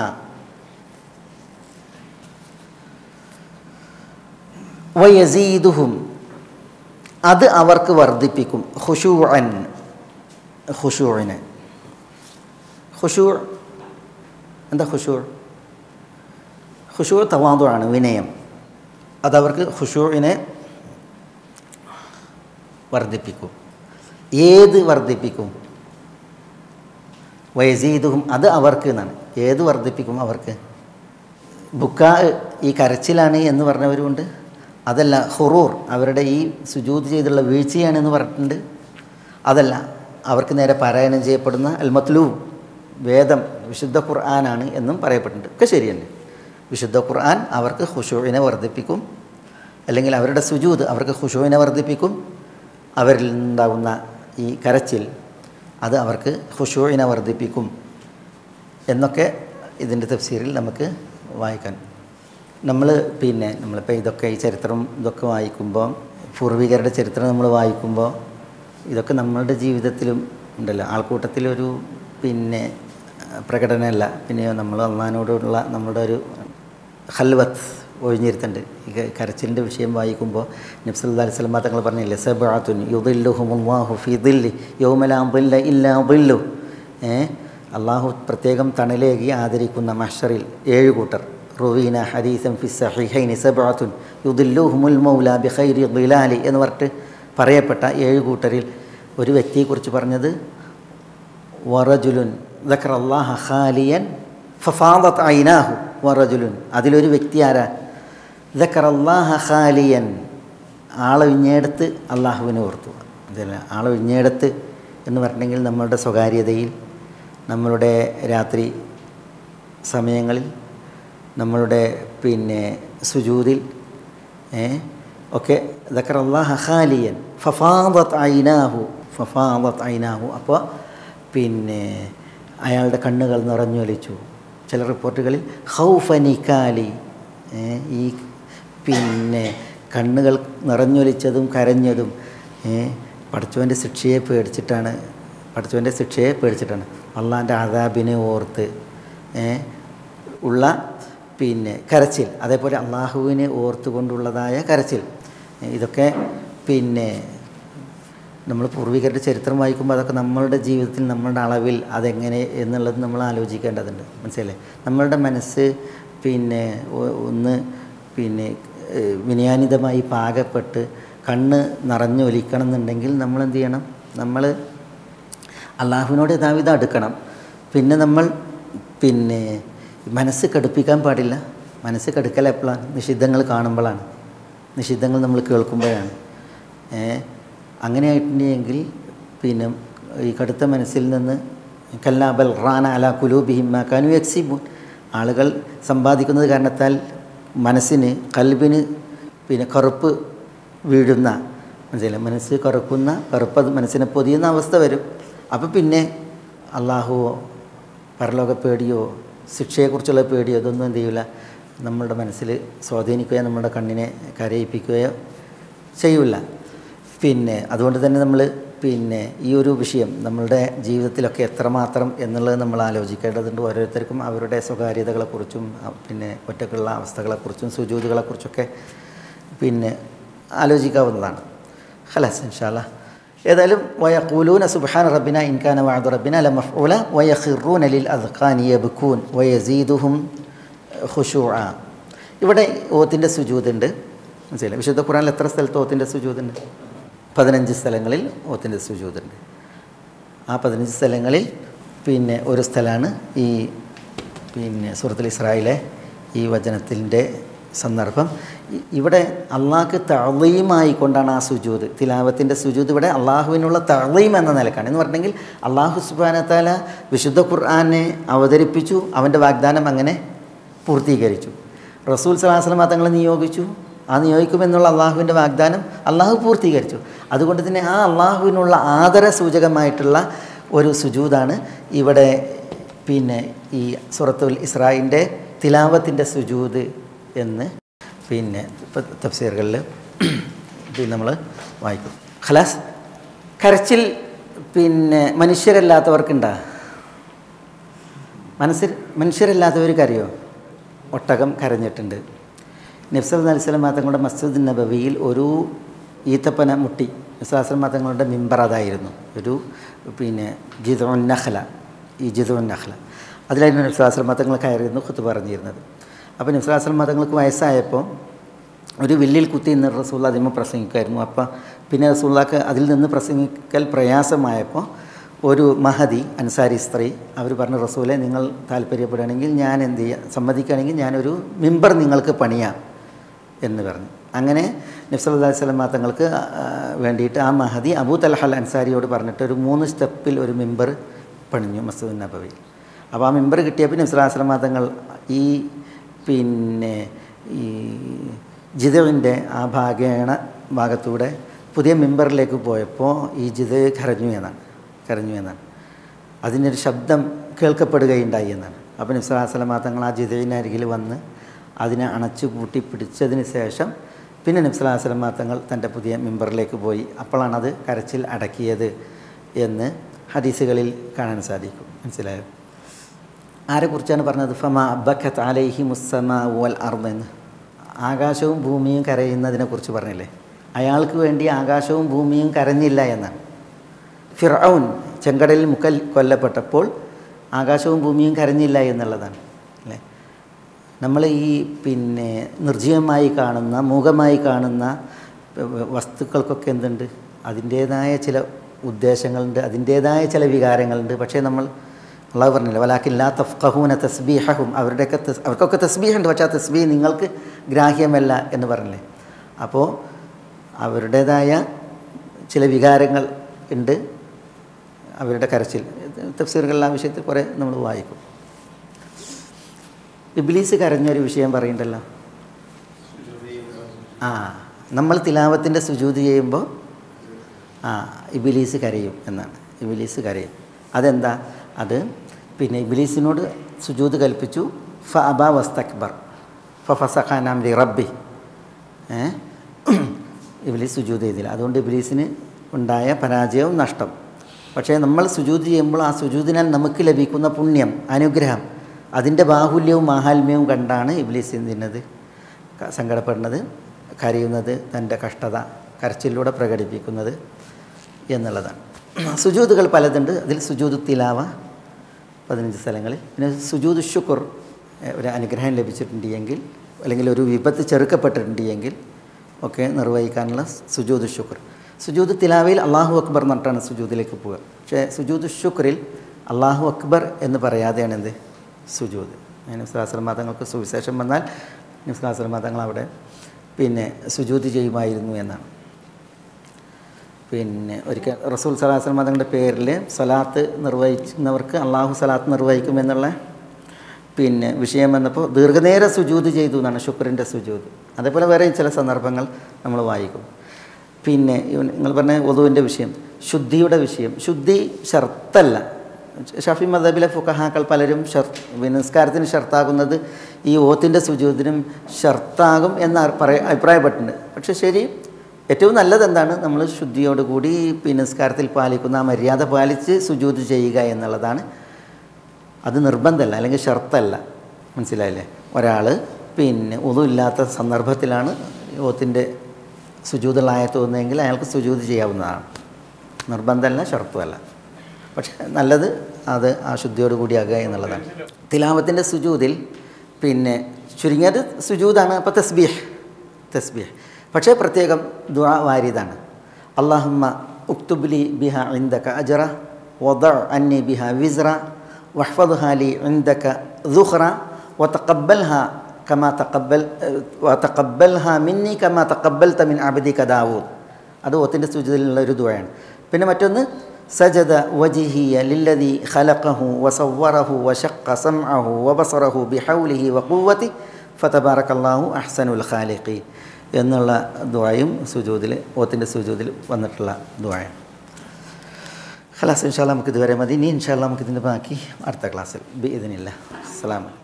വയസീദുഹും അത് അവർക്ക് വർദ്ധിപ്പിക്കും ഖുശൂഅൻ ഖുശൂഇനെ ഖുശൂ എന്താ ഖുശൂ ഖുശൂ തവാതുവാണ് വിനയം അതവർക്ക് ഖുശൂഇനെ വർദ്ധിപ്പിക്കും ഏത് വർദ്ധിപ്പിക്കും വയസീദുഹും അത് അവർക്ക് എന്നാണ് ഏത് വർദ്ധിപ്പിക്കും അവർക്ക് ബുക്കാ ഈ കരച്ചിലാണ് എന്ന് പറഞ്ഞവരുമുണ്ട് അതല്ല ഹുറൂർ അവരുടെ ഈ സുജൂത് ചെയ്തുള്ള വീഴ്ചയാണെന്ന് പറഞ്ഞിട്ടുണ്ട് അതല്ല അവർക്ക് നേരെ പാരായണം ചെയ്യപ്പെടുന്ന അൽമത്ലൂ വേദം വിശുദ്ധ ഖുർആനാണ് എന്നും പറയപ്പെട്ടിട്ടുണ്ട് ഒക്കെ ശരി തന്നെ വിശുദ്ധ ഖുർആൻ അവർക്ക് ഹുഷുവിനെ വർദ്ധിപ്പിക്കും അല്ലെങ്കിൽ അവരുടെ സുജൂത് അവർക്ക് ഹുഷുവിനെ വർദ്ധിപ്പിക്കും അവരിൽ നിന്നുണ്ടാകുന്ന ഈ കരച്ചിൽ അത് അവർക്ക് ഹുഷുവിനെ വർദ്ധിപ്പിക്കും എന്നൊക്കെ ഇതിൻ്റെ തഫ്സീറിൽ നമുക്ക് വായിക്കാൻ നമ്മൾ പിന്നെ നമ്മളിപ്പോൾ ഇതൊക്കെ ഈ ചരിത്രം ഇതൊക്കെ വായിക്കുമ്പോൾ പൂർവികരുടെ ചരിത്രം നമ്മൾ വായിക്കുമ്പോൾ ഇതൊക്കെ നമ്മളുടെ ജീവിതത്തിലും ഉണ്ടല്ലോ ആൾക്കൂട്ടത്തിലൊരു പിന്നെ പ്രകടനമല്ല പിന്നെ നമ്മൾ അള്ളഹാനോടുള്ള നമ്മുടെ ഒരു ഹൽവത്ത് ഒഴിഞ്ഞിരുത്തുണ്ട് ഈ ക- കരച്ചിലിൻ്റെ വിഷയം വായിക്കുമ്പോൾ നബ്സല്ലാ അലൈഹി സ്വലമ തങ്ങൾ പറഞ്ഞില്ലേ സബാത്തുൻ യുദില്ലുഹുമുല്ലാഹു ഫി ദില്ലി യൗമലാ ദില്ല ഇല്ലാ ദില്ലു ഏ അള്ളാഹു പ്രത്യേകം തണലേകി ആദരിക്കുന്ന മഹ്ഷറിൽ ഏഴ് കൂട്ടർ റുവീന ഹദീസം ഫി സഹിഹൈനി സബാത്തുൻ യുദില്ലുഹുമുൽ മൗല ബി ഖൈരി ദിലാലി എന്ന് പറഞ്ഞിട്ട് പറയപ്പെട്ട ഏഴ് കൂട്ടരിൽ ഒരു വ്യക്തിയെക്കുറിച്ച് പറഞ്ഞത് വറജുലുൻ ദക്കർ അള്ളാഹ ഖാലിയൻ ഫഫാദത്ത് ഐനാഹു വറജുലുൻ അതിലൊരു വ്യക്തി ആരാ ദക്കർ അള്ളാഹ ഖാലിയൻ ആളൊഴിഞ്ഞെടുത്ത് അള്ളാഹുവിനെ ഓർത്തു അതല്ല ആളൊഴിഞ്ഞെടുത്ത് എന്ന് പറഞ്ഞെങ്കിൽ നമ്മളുടെ സ്വകാര്യതയിൽ നമ്മളുടെ രാത്രി സമയങ്ങളിൽ നമ്മളുടെ പിന്നെ സുജൂതിൽ ഏ, ഒക്കെ ദക്കർ അള്ളാഹ ഖാലിയൻ ഫഫാദത്ത് ഐനാഹു ഫഫാദത്ത് ഐനാഹു അപ്പോൾ പിന്നെ അയാളുടെ കണ്ണുകൾ നിറഞ്ഞൊലിച്ചു ചില റിപ്പോർട്ടുകളിൽ ഹൗഫനിക്കാലി ഏ, ഈ പിന്നെ കണ്ണുകൾ നിറഞ്ഞൊലിച്ചതും കരഞ്ഞതും ഏ, പടച്ചവൻ്റെ ശിക്ഷയെ പേടിച്ചിട്ടാണ് പടച്ചവൻ്റെ ശിക്ഷയെ പേടിച്ചിട്ടാണ് അള്ളാൻ്റെ ആദാബിനെ ഓർത്ത് ഏ, ഉള്ള പിന്നെ കരച്ചിൽ അതേപോലെ അള്ളാഹുവിനെ ഓർത്തുകൊണ്ടുള്ളതായ കരച്ചിൽ ഏ, ഇതൊക്കെ പിന്നെ നമ്മൾ പൂർവികരുടെ ചരിത്രം വായിക്കുമ്പോൾ അതൊക്കെ നമ്മളുടെ ജീവിതത്തിൽ നമ്മളുടെ അളവിൽ അതെങ്ങനെ എന്നുള്ളത് നമ്മൾ ആലോചിക്കേണ്ടതുണ്ട് മനസ്സിലല്ലേ നമ്മളുടെ മനസ്സ് പിന്നെ ഒ- ഒന്ന് പിന്നെ ഏഹ്, വിനയാനിതമായി പാകപ്പെട്ട് കണ്ണ് നിറഞ്ഞൊലിക്കണം എന്നുണ്ടെങ്കിൽ നമ്മൾ എന്ത് ചെയ്യണം നമ്മൾ അള്ളാഹുവിനോട് യഥാവിധം അടുക്കണം പിന്നെ നമ്മൾ പിന്നെ മനസ്സ് കടുപ്പിക്കാൻ പാടില്ല മനസ്സ് കടുക്കൽ എപ്പോഴാണ് നിഷിദ്ധങ്ങൾ കാണുമ്പോഴാണ് നിഷിദ്ധങ്ങൾ നമ്മൾ കേൾക്കുമ്പോഴാണ് ഏ, അങ്ങനെ ആയിട്ടുണ്ടെങ്കിൽ പിന്നെ ഈ കടുത്ത മനസ്സിൽ നിന്ന് കല്ലാബൽ റാന അല കുലൂബിഹിമ്മ കനു എക്സിബുൻ ആളുകൾ സമ്പാദിക്കുന്നത് കാരണത്താൽ മനസ്സിന് കൽബിന് പിന്നെ കറുപ്പ് വീഴുന്ന മനസ്സിലായി മനസ്സ് കറുക്കുന്ന കറുപ്പ് മനസ്സിനെ പൊതിയുന്ന അവസ്ഥ വരും അപ്പോൾ പിന്നെ അള്ളാഹുവോ പരലോക പേടിയോ ശിക്ഷയെക്കുറിച്ചുള്ള പേടിയോ ഇതൊന്നും എന്ത് ചെയ്യില്ല നമ്മളുടെ മനസ്സിൽ സ്വാധീനിക്കുകയോ നമ്മുടെ കണ്ണിനെ കരയിപ്പിക്കുകയോ ചെയ്യില്ല പിന്നെ അതുകൊണ്ട് തന്നെ നമ്മൾ പിന്നെ ഈ ഒരു വിഷയം നമ്മളുടെ ജീവിതത്തിലൊക്കെ എത്രമാത്രം എന്നുള്ളത് നമ്മൾ ആലോചിക്കേണ്ടതുണ്ട് ഓരോരുത്തർക്കും അവരുടെ സ്വകാര്യതകളെക്കുറിച്ചും അ- പിന്നെ ഒറ്റക്കുള്ള അവസ്ഥകളെക്കുറിച്ചും സുജൂതുകളെക്കുറിച്ചൊക്കെ പിന്നെ ആലോചിക്കാവുന്നതാണ് ഹലസ് ഇൻഷാല്ല ഏതായാലും വയഖൂലൂന സുബ്ഹാന റബ്ബിന ഇൻകാന വഅദു റബ്ബിന ലമഫ്ഊല വയഖിറൂന ലിൽ അദ്ഖാനി യബ്കൂൻ വയസീദുഹും ഖുശൂഅ ഇവിടെ ഓത്തിൻ്റെ സുജൂതുണ്ട് മനസ്സിലായി വിശുദ്ധ ഖുറാനിൽ എത്ര സ്ഥലത്ത് ഓത്തിൻ്റെ സുജൂതുണ്ട് പതിനഞ്ച് സ്ഥലങ്ങളിൽ ഓത്തിൻ്റെ സുജൂതുണ്ട് ആ പതിനഞ്ച് സ്ഥലങ്ങളിൽ പിന്നെ ഒരു സ്ഥലമാണ് ഈ പിന്നെ സൂറത്തുൽ ഇസ്രായിലെ ഈ വചനത്തിൻ്റെ സന്ദർഭം ഇ- ഇവിടെ അള്ളാഹ്ക്ക് തളീമായി കൊണ്ടാണ് ആ സുജൂത് തിലാവത്തിൻ്റെ സുജൂത് ഇവിടെ അള്ളാഹുവിനുള്ള തളീം എന്ന നിലക്കാണ് എന്ന് പറഞ്ഞെങ്കിൽ അള്ളാഹു സുബാനത്താല വിശുദ്ധ ഖുർആനെ അവതരിപ്പിച്ചു അവൻ്റെ വാഗ്ദാനം അങ്ങനെ പൂർത്തീകരിച്ചു റസൂൽ സലാഹുസ്ലം തങ്ങളെ നിയോഗിച്ചു ആ നിയോഗിക്കുമെന്നുള്ള അള്ളാഹുവിൻ്റെ വാഗ്ദാനം അള്ളാഹു പൂർത്തീകരിച്ചു അതുകൊണ്ട് തന്നെ ആ അള്ളാഹുവിനുള്ള ആദര സൂചകമായിട്ടുള്ള ഒരു സുജൂതാണ് ഇവിടെ പിന്നെ ഈ സുറത്തുൽ ഇസ്രായിൻ്റെ തിലാവത്തിൻ്റെ സുജൂത് എന്ന് പിന്നെ ഇപ്പം തഫ്സീറുകളിൽ പിന്നെ നമ്മൾ വായിക്കും ഖലാസ് കരച്ചിൽ പിന്നെ മനുഷ്യരല്ലാത്തവർക്കുണ്ടാ മനസ്സിൽ മനുഷ്യരല്ലാത്തവർക്കറിയോ ഒട്ടകം കരഞ്ഞിട്ടുണ്ട് നബ്സൽ അലിസ്ലാം തങ്ങളുടെ മസ്ജിദ് നബവിയിൽ ഒരു ഈത്തപ്പന മുട്ടി നബ്സലാസ്ലാം തങ്ങളുടെ മിമ്പർ അതായിരുന്നു ഒരു പിന്നെ ജിതുൻ നഖല ഈ ജിതുൻ നഖല അതിലായിരുന്നു നബ്സലാസ്ലാം തങ്ങൾ കയറിയിരുന്നു കുത്തു പറഞ്ഞിരുന്നത് അപ്പോൾ നബ്സലാസ്ലാം തങ്ങൾക്ക് വയസ്സായപ്പോൾ ഒരു വില്ലിൽ കുത്തി നിന്ന് റസൂള്ള അതിമ പ്രസംഗിക്കുമായിരുന്നു അപ്പം പിന്നെ റസൂള്ളക്ക് അതിൽ നിന്ന് പ്രസംഗിക്കൽ പ്രയാസമായപ്പോൾ ഒരു മഹതി അൻസാരി സ്ത്രീ അവർ പറഞ്ഞു റസൂലെ നിങ്ങൾ താല്പര്യപ്പെടുകയാണെങ്കിൽ ഞാൻ എന്ത് ചെയ്യാം സമ്മതിക്കുകയാണെങ്കിൽ ഞാനൊരു മിമ്പർ നിങ്ങൾക്ക് പണിയാം എന്ന് പറഞ്ഞു അങ്ങനെ നബ്സല്ലാ സ്വലമ തങ്ങൾക്ക് ആ, വേണ്ടിയിട്ട് ആ മഹദി അബൂ തലഹൽ അൻസാരിയോട് പറഞ്ഞിട്ട് ഒരു മൂന്ന് സ്റ്റെപ്പിൽ ഒരു മിമ്പർ പണിഞ്ഞു മസ്ജിദ് നബവിയിൽ അപ്പോൾ ആ മിമ്പർ കിട്ടിയപ്പോൾ നബ്സല്ലാ സ്വലമ തങ്ങൾ ഈ പിന്നെ ഈ ജിതവിൻ്റെ ആ ഭാഗേണ ഭാഗത്തൂടെ പുതിയ മിമ്പറിലേക്ക് പോയപ്പോൾ ഈ ജിത കരഞ്ഞു എന്നാണ് കരഞ്ഞു എന്നാണ് അതിനൊരു ശബ്ദം കേൾക്കപ്പെടുകയുണ്ടായി എന്നാണ് അപ്പോൾ നബ്സലാസ്ലമ തങ്ങൾ ആ ജിതയിനരികിൽ വന്ന് അതിനെ അണച്ചു കൂട്ടി പിടിച്ചതിന് ശേഷം പിന്നെ നബ്സലാസ്ലമ തങ്ങൾ തൻ്റെ പുതിയ മിമ്പറിലേക്ക് പോയി അപ്പോഴാണ് അത് കരച്ചിൽ അടക്കിയത് എന്ന് ഹദീസുകളിൽ കാണാൻ സാധിക്കും മനസ്സിലായോ ആരെക്കുറിച്ചാണ് പറഞ്ഞത് ഫമ അബ്ബഖത്ത് അലൈഹി മുസ്സമ വൽ അർദ് എന്ന് ആകാശവും ഭൂമിയും കരയുന്നതിനെക്കുറിച്ച് പറഞ്ഞില്ലേ അയാൾക്ക് വേണ്ടി ആകാശവും ഭൂമിയും കരഞ്ഞില്ല എന്നാണ് ഫിറൌൻ ചെങ്കടലിൽ മുക്കൽ കൊല്ലപ്പെട്ടപ്പോൾ ആകാശവും ഭൂമിയും കരഞ്ഞില്ല എന്നുള്ളതാണ് അല്ലേ നമ്മൾ ഈ പിന്നെ നിർജ്ജീവമായി കാണുന്ന മൂകമായി കാണുന്ന വസ്തുക്കൾക്കൊക്കെ എന്തുണ്ട് അതിൻ്റേതായ ചില ഉദ്ദേശങ്ങളുണ്ട് അതിൻ്റേതായ ചില വികാരങ്ങളുണ്ട് പക്ഷേ നമ്മൾ അള്ളാഹു പറഞ്ഞില്ല വലാക്കില്ല തഫ്കഹൂന തസ്ബീഹഹും അവരുടെയൊക്കെ തസ് അവർക്കൊക്കെ തസ്ബീഹുണ്ട് പക്ഷേ ആ തസ്ബീഹ് നിങ്ങൾക്ക് ഗ്രാഹ്യമല്ല എന്ന് പറഞ്ഞില്ലേ അപ്പോൾ അവരുടേതായ ചില വികാരങ്ങൾ ഉണ്ട് അവരുടെ കരച്ചിൽ തഫ്സീറുകളിൽ ആ വിഷയത്തിൽ കുറേ നമ്മൾ വായിക്കും ഇബ്ലീസ് കരഞ്ഞൊരു വിഷയം പറയുന്നുണ്ടല്ലോ ആ നമ്മൾ തിലാവത്തിൻ്റെ സുജൂതി ചെയ്യുമ്പോൾ ആ ഇബിലീസ് കരയും എന്നാണ് ഇബിലീസ് കരയും അതെന്താ അത് പിന്നെ ഇബിലീസിനോട് സുജൂത് കൽപ്പിച്ചു ഫ അബ വസ്തക്ബർ ഫ ഫസഖാനാം ലി റബ്ബി ഏ ഇബിലീസ് സുജൂത് ചെയ്തില്ല അതുകൊണ്ട് ഇബിലീസിന് ഉണ്ടായ പരാജയവും നഷ്ടം പക്ഷേ നമ്മൾ സുജൂത് ചെയ്യുമ്പോൾ ആ സുജൂതിനാൽ നമുക്ക് ലഭിക്കുന്ന പുണ്യം അനുഗ്രഹം അതിൻ്റെ ബാഹുല്യവും മാഹാത്മ്യവും കണ്ടാണ് ഇബിലീസ് എന്തിനത് ക- സങ്കടപ്പെടുന്നത് കരയുന്നത് തൻ്റെ കഷ്ടത കരച്ചിലൂടെ പ്രകടിപ്പിക്കുന്നത് എന്നുള്ളതാണ് സുജൂതുകൾ പലതുണ്ട് അതിൽ സുജൂദ് തിലാവ പതിനഞ്ച് സ്ഥലങ്ങളിൽ പിന്നെ സുജൂദ് ഷുക്കുർ ഏഹ്, ഒരു അനുഗ്രഹം ലഭിച്ചിട്ടുണ്ട് എങ്കിൽ അല്ലെങ്കിൽ ഒരു വിപത്ത് ചെറുക്കപ്പെട്ടിട്ടുണ്ട് എങ്കിൽ ഒക്കെ നിർവഹിക്കാനുള്ള സുജൂദ് ഷുക്കുർ സുജൂദ് തിലാവയിൽ അള്ളാഹു അക്ബർ എന്നിട്ടാണ് സുജൂദിലേക്ക് പോവുക പക്ഷേ സുജൂദ് ഷുക്രിൽ അള്ളാഹു അക്ബർ എന്ന് പറയാതെയാണ് എന്ത് സുജൂദ് നിസ്ലാസ്ലം തങ്ങൾക്ക് സുവിശേഷം വന്നാൽ നിസ്ലാസ്ലം തങ്ങൾ അവിടെ പിന്നെ സുജൂദ് ചെയ്യുമായിരുന്നു എന്നാണ് പിന്നെ ഒരിക്കൽ റസൂൽ സലാഹുസ്ലം തങ്ങളുടെ പേരിൽ സലാത്ത് നിർവഹിക്കുന്നവർക്ക് അള്ളാഹു സലാത്ത് നിർവഹിക്കുമെന്നുള്ള പിന്നെ വിഷയം വന്നപ്പോൾ ദീർഘനേരം സുജൂത് ചെയ്തു എന്നാണ് ശുക്രൻ്റെ സുജൂത് അതേപോലെ വേറെ ചില സന്ദർഭങ്ങൾ നമ്മൾ വായിക്കും പിന്നെ ഇവൻ- നിങ്ങൾ പറഞ്ഞ വധുവിൻ്റെ വിഷയം ശുദ്ധിയുടെ വിഷയം ശുദ്ധി ഷർത്തല്ല ഷഫി മദബിലെ ഫുക്കഹാക്കൾ പലരും ഷർ പിന്നെ നിസ്കാരത്തിന് ഷർത്താകുന്നത് ഈ ഓത്തിൻ്റെ സുജൂതിനും ഷർത്താകും എന്ന് പറയ അഭിപ്രായപ്പെട്ടിട്ടുണ്ട് പക്ഷേ ശരി ഏറ്റവും നല്ലത് എന്താണ് നമ്മൾ ശുദ്ധിയോടുകൂടി പിന്നെ നിസ്കാരത്തിൽ പാലിക്കുന്ന ആ മര്യാദ പാലിച്ച് സുജൂത് ചെയ്യുക എന്നുള്ളതാണ് അത് നിർബന്ധമല്ല അല്ലെങ്കിൽ ഷർത്തല്ല മനസ്സിലായില്ലേ ഒരാൾ പിന്നെ ഒന്നുമില്ലാത്ത സന്ദർഭത്തിലാണ് ഓത്തിൻ്റെ സുജൂതുള്ളായ തോന്നുന്നതെങ്കിൽ അയാൾക്ക് സുജൂത് ചെയ്യാവുന്നതാണ് നിർബന്ധമല്ല ഷർത്തുമല്ല പക്ഷേ നല്ലത് അത് ആ ശുദ്ധിയോട് കൂടിയാകുക എന്നുള്ളതാണ് തിലാവത്തിൻ്റെ സുജൂതിൽ പിന്നെ ചുരുങ്ങിയത് സുജൂതാണ് അപ്പോൾ തസ്ബീഹ് തസ്ബീഹ് പക്ഷേ പ്രത്യേകം ദുആ വാരിതാണ് അള്ളാഹുമ്മ ഉക്തുബ്ലി ബിഹ ഇന്ദക അജറ വദ അന്നി ബിഹ വിസ്റ വഹ്ഫദ്ഹാ ലി ഇന്ദക ദുഖ്റ വതഖബ്ബൽഹാ കമാ തഖബ്ബൽ വതഖബ്ബൽഹാ മിന്നി കമാ തഖബ്ബൽത മിൻ അബ്ദിക ദാവൂദ് അത് ഓത്തിൻ്റെ സൂചിതയിലുള്ള ഒരു ദുആയാണ് പിന്നെ മറ്റൊന്ന് സജദ വജിഹിയ ലില്ലദി ഖലഖഹു വസവ്വറഹു വശഖ സംഅഹു വബസറഹു ബിഹൗലിഹി വഖുവ്വതി ഫതബാറക്കല്ലാഹു അഹ്സനുൽ ഖാലിഖീൻ എന്നുള്ള ദുആയും സുജൂദിൽ ഓത്തിൻ്റെ സുജൂദിൽ വന്നിട്ടുള്ള ദുആയാണ് ഖലാസ് ഇൻഷാല്ല നമുക്ക് ഇതുവരെ മതി ഇനി ഇൻഷാല്ല നമുക്ക് ഇതിൻ്റെ ബാക്കി അടുത്ത ക്ലാസ്സിൽ ബി ഇതിനില്ല അസ്സലാമു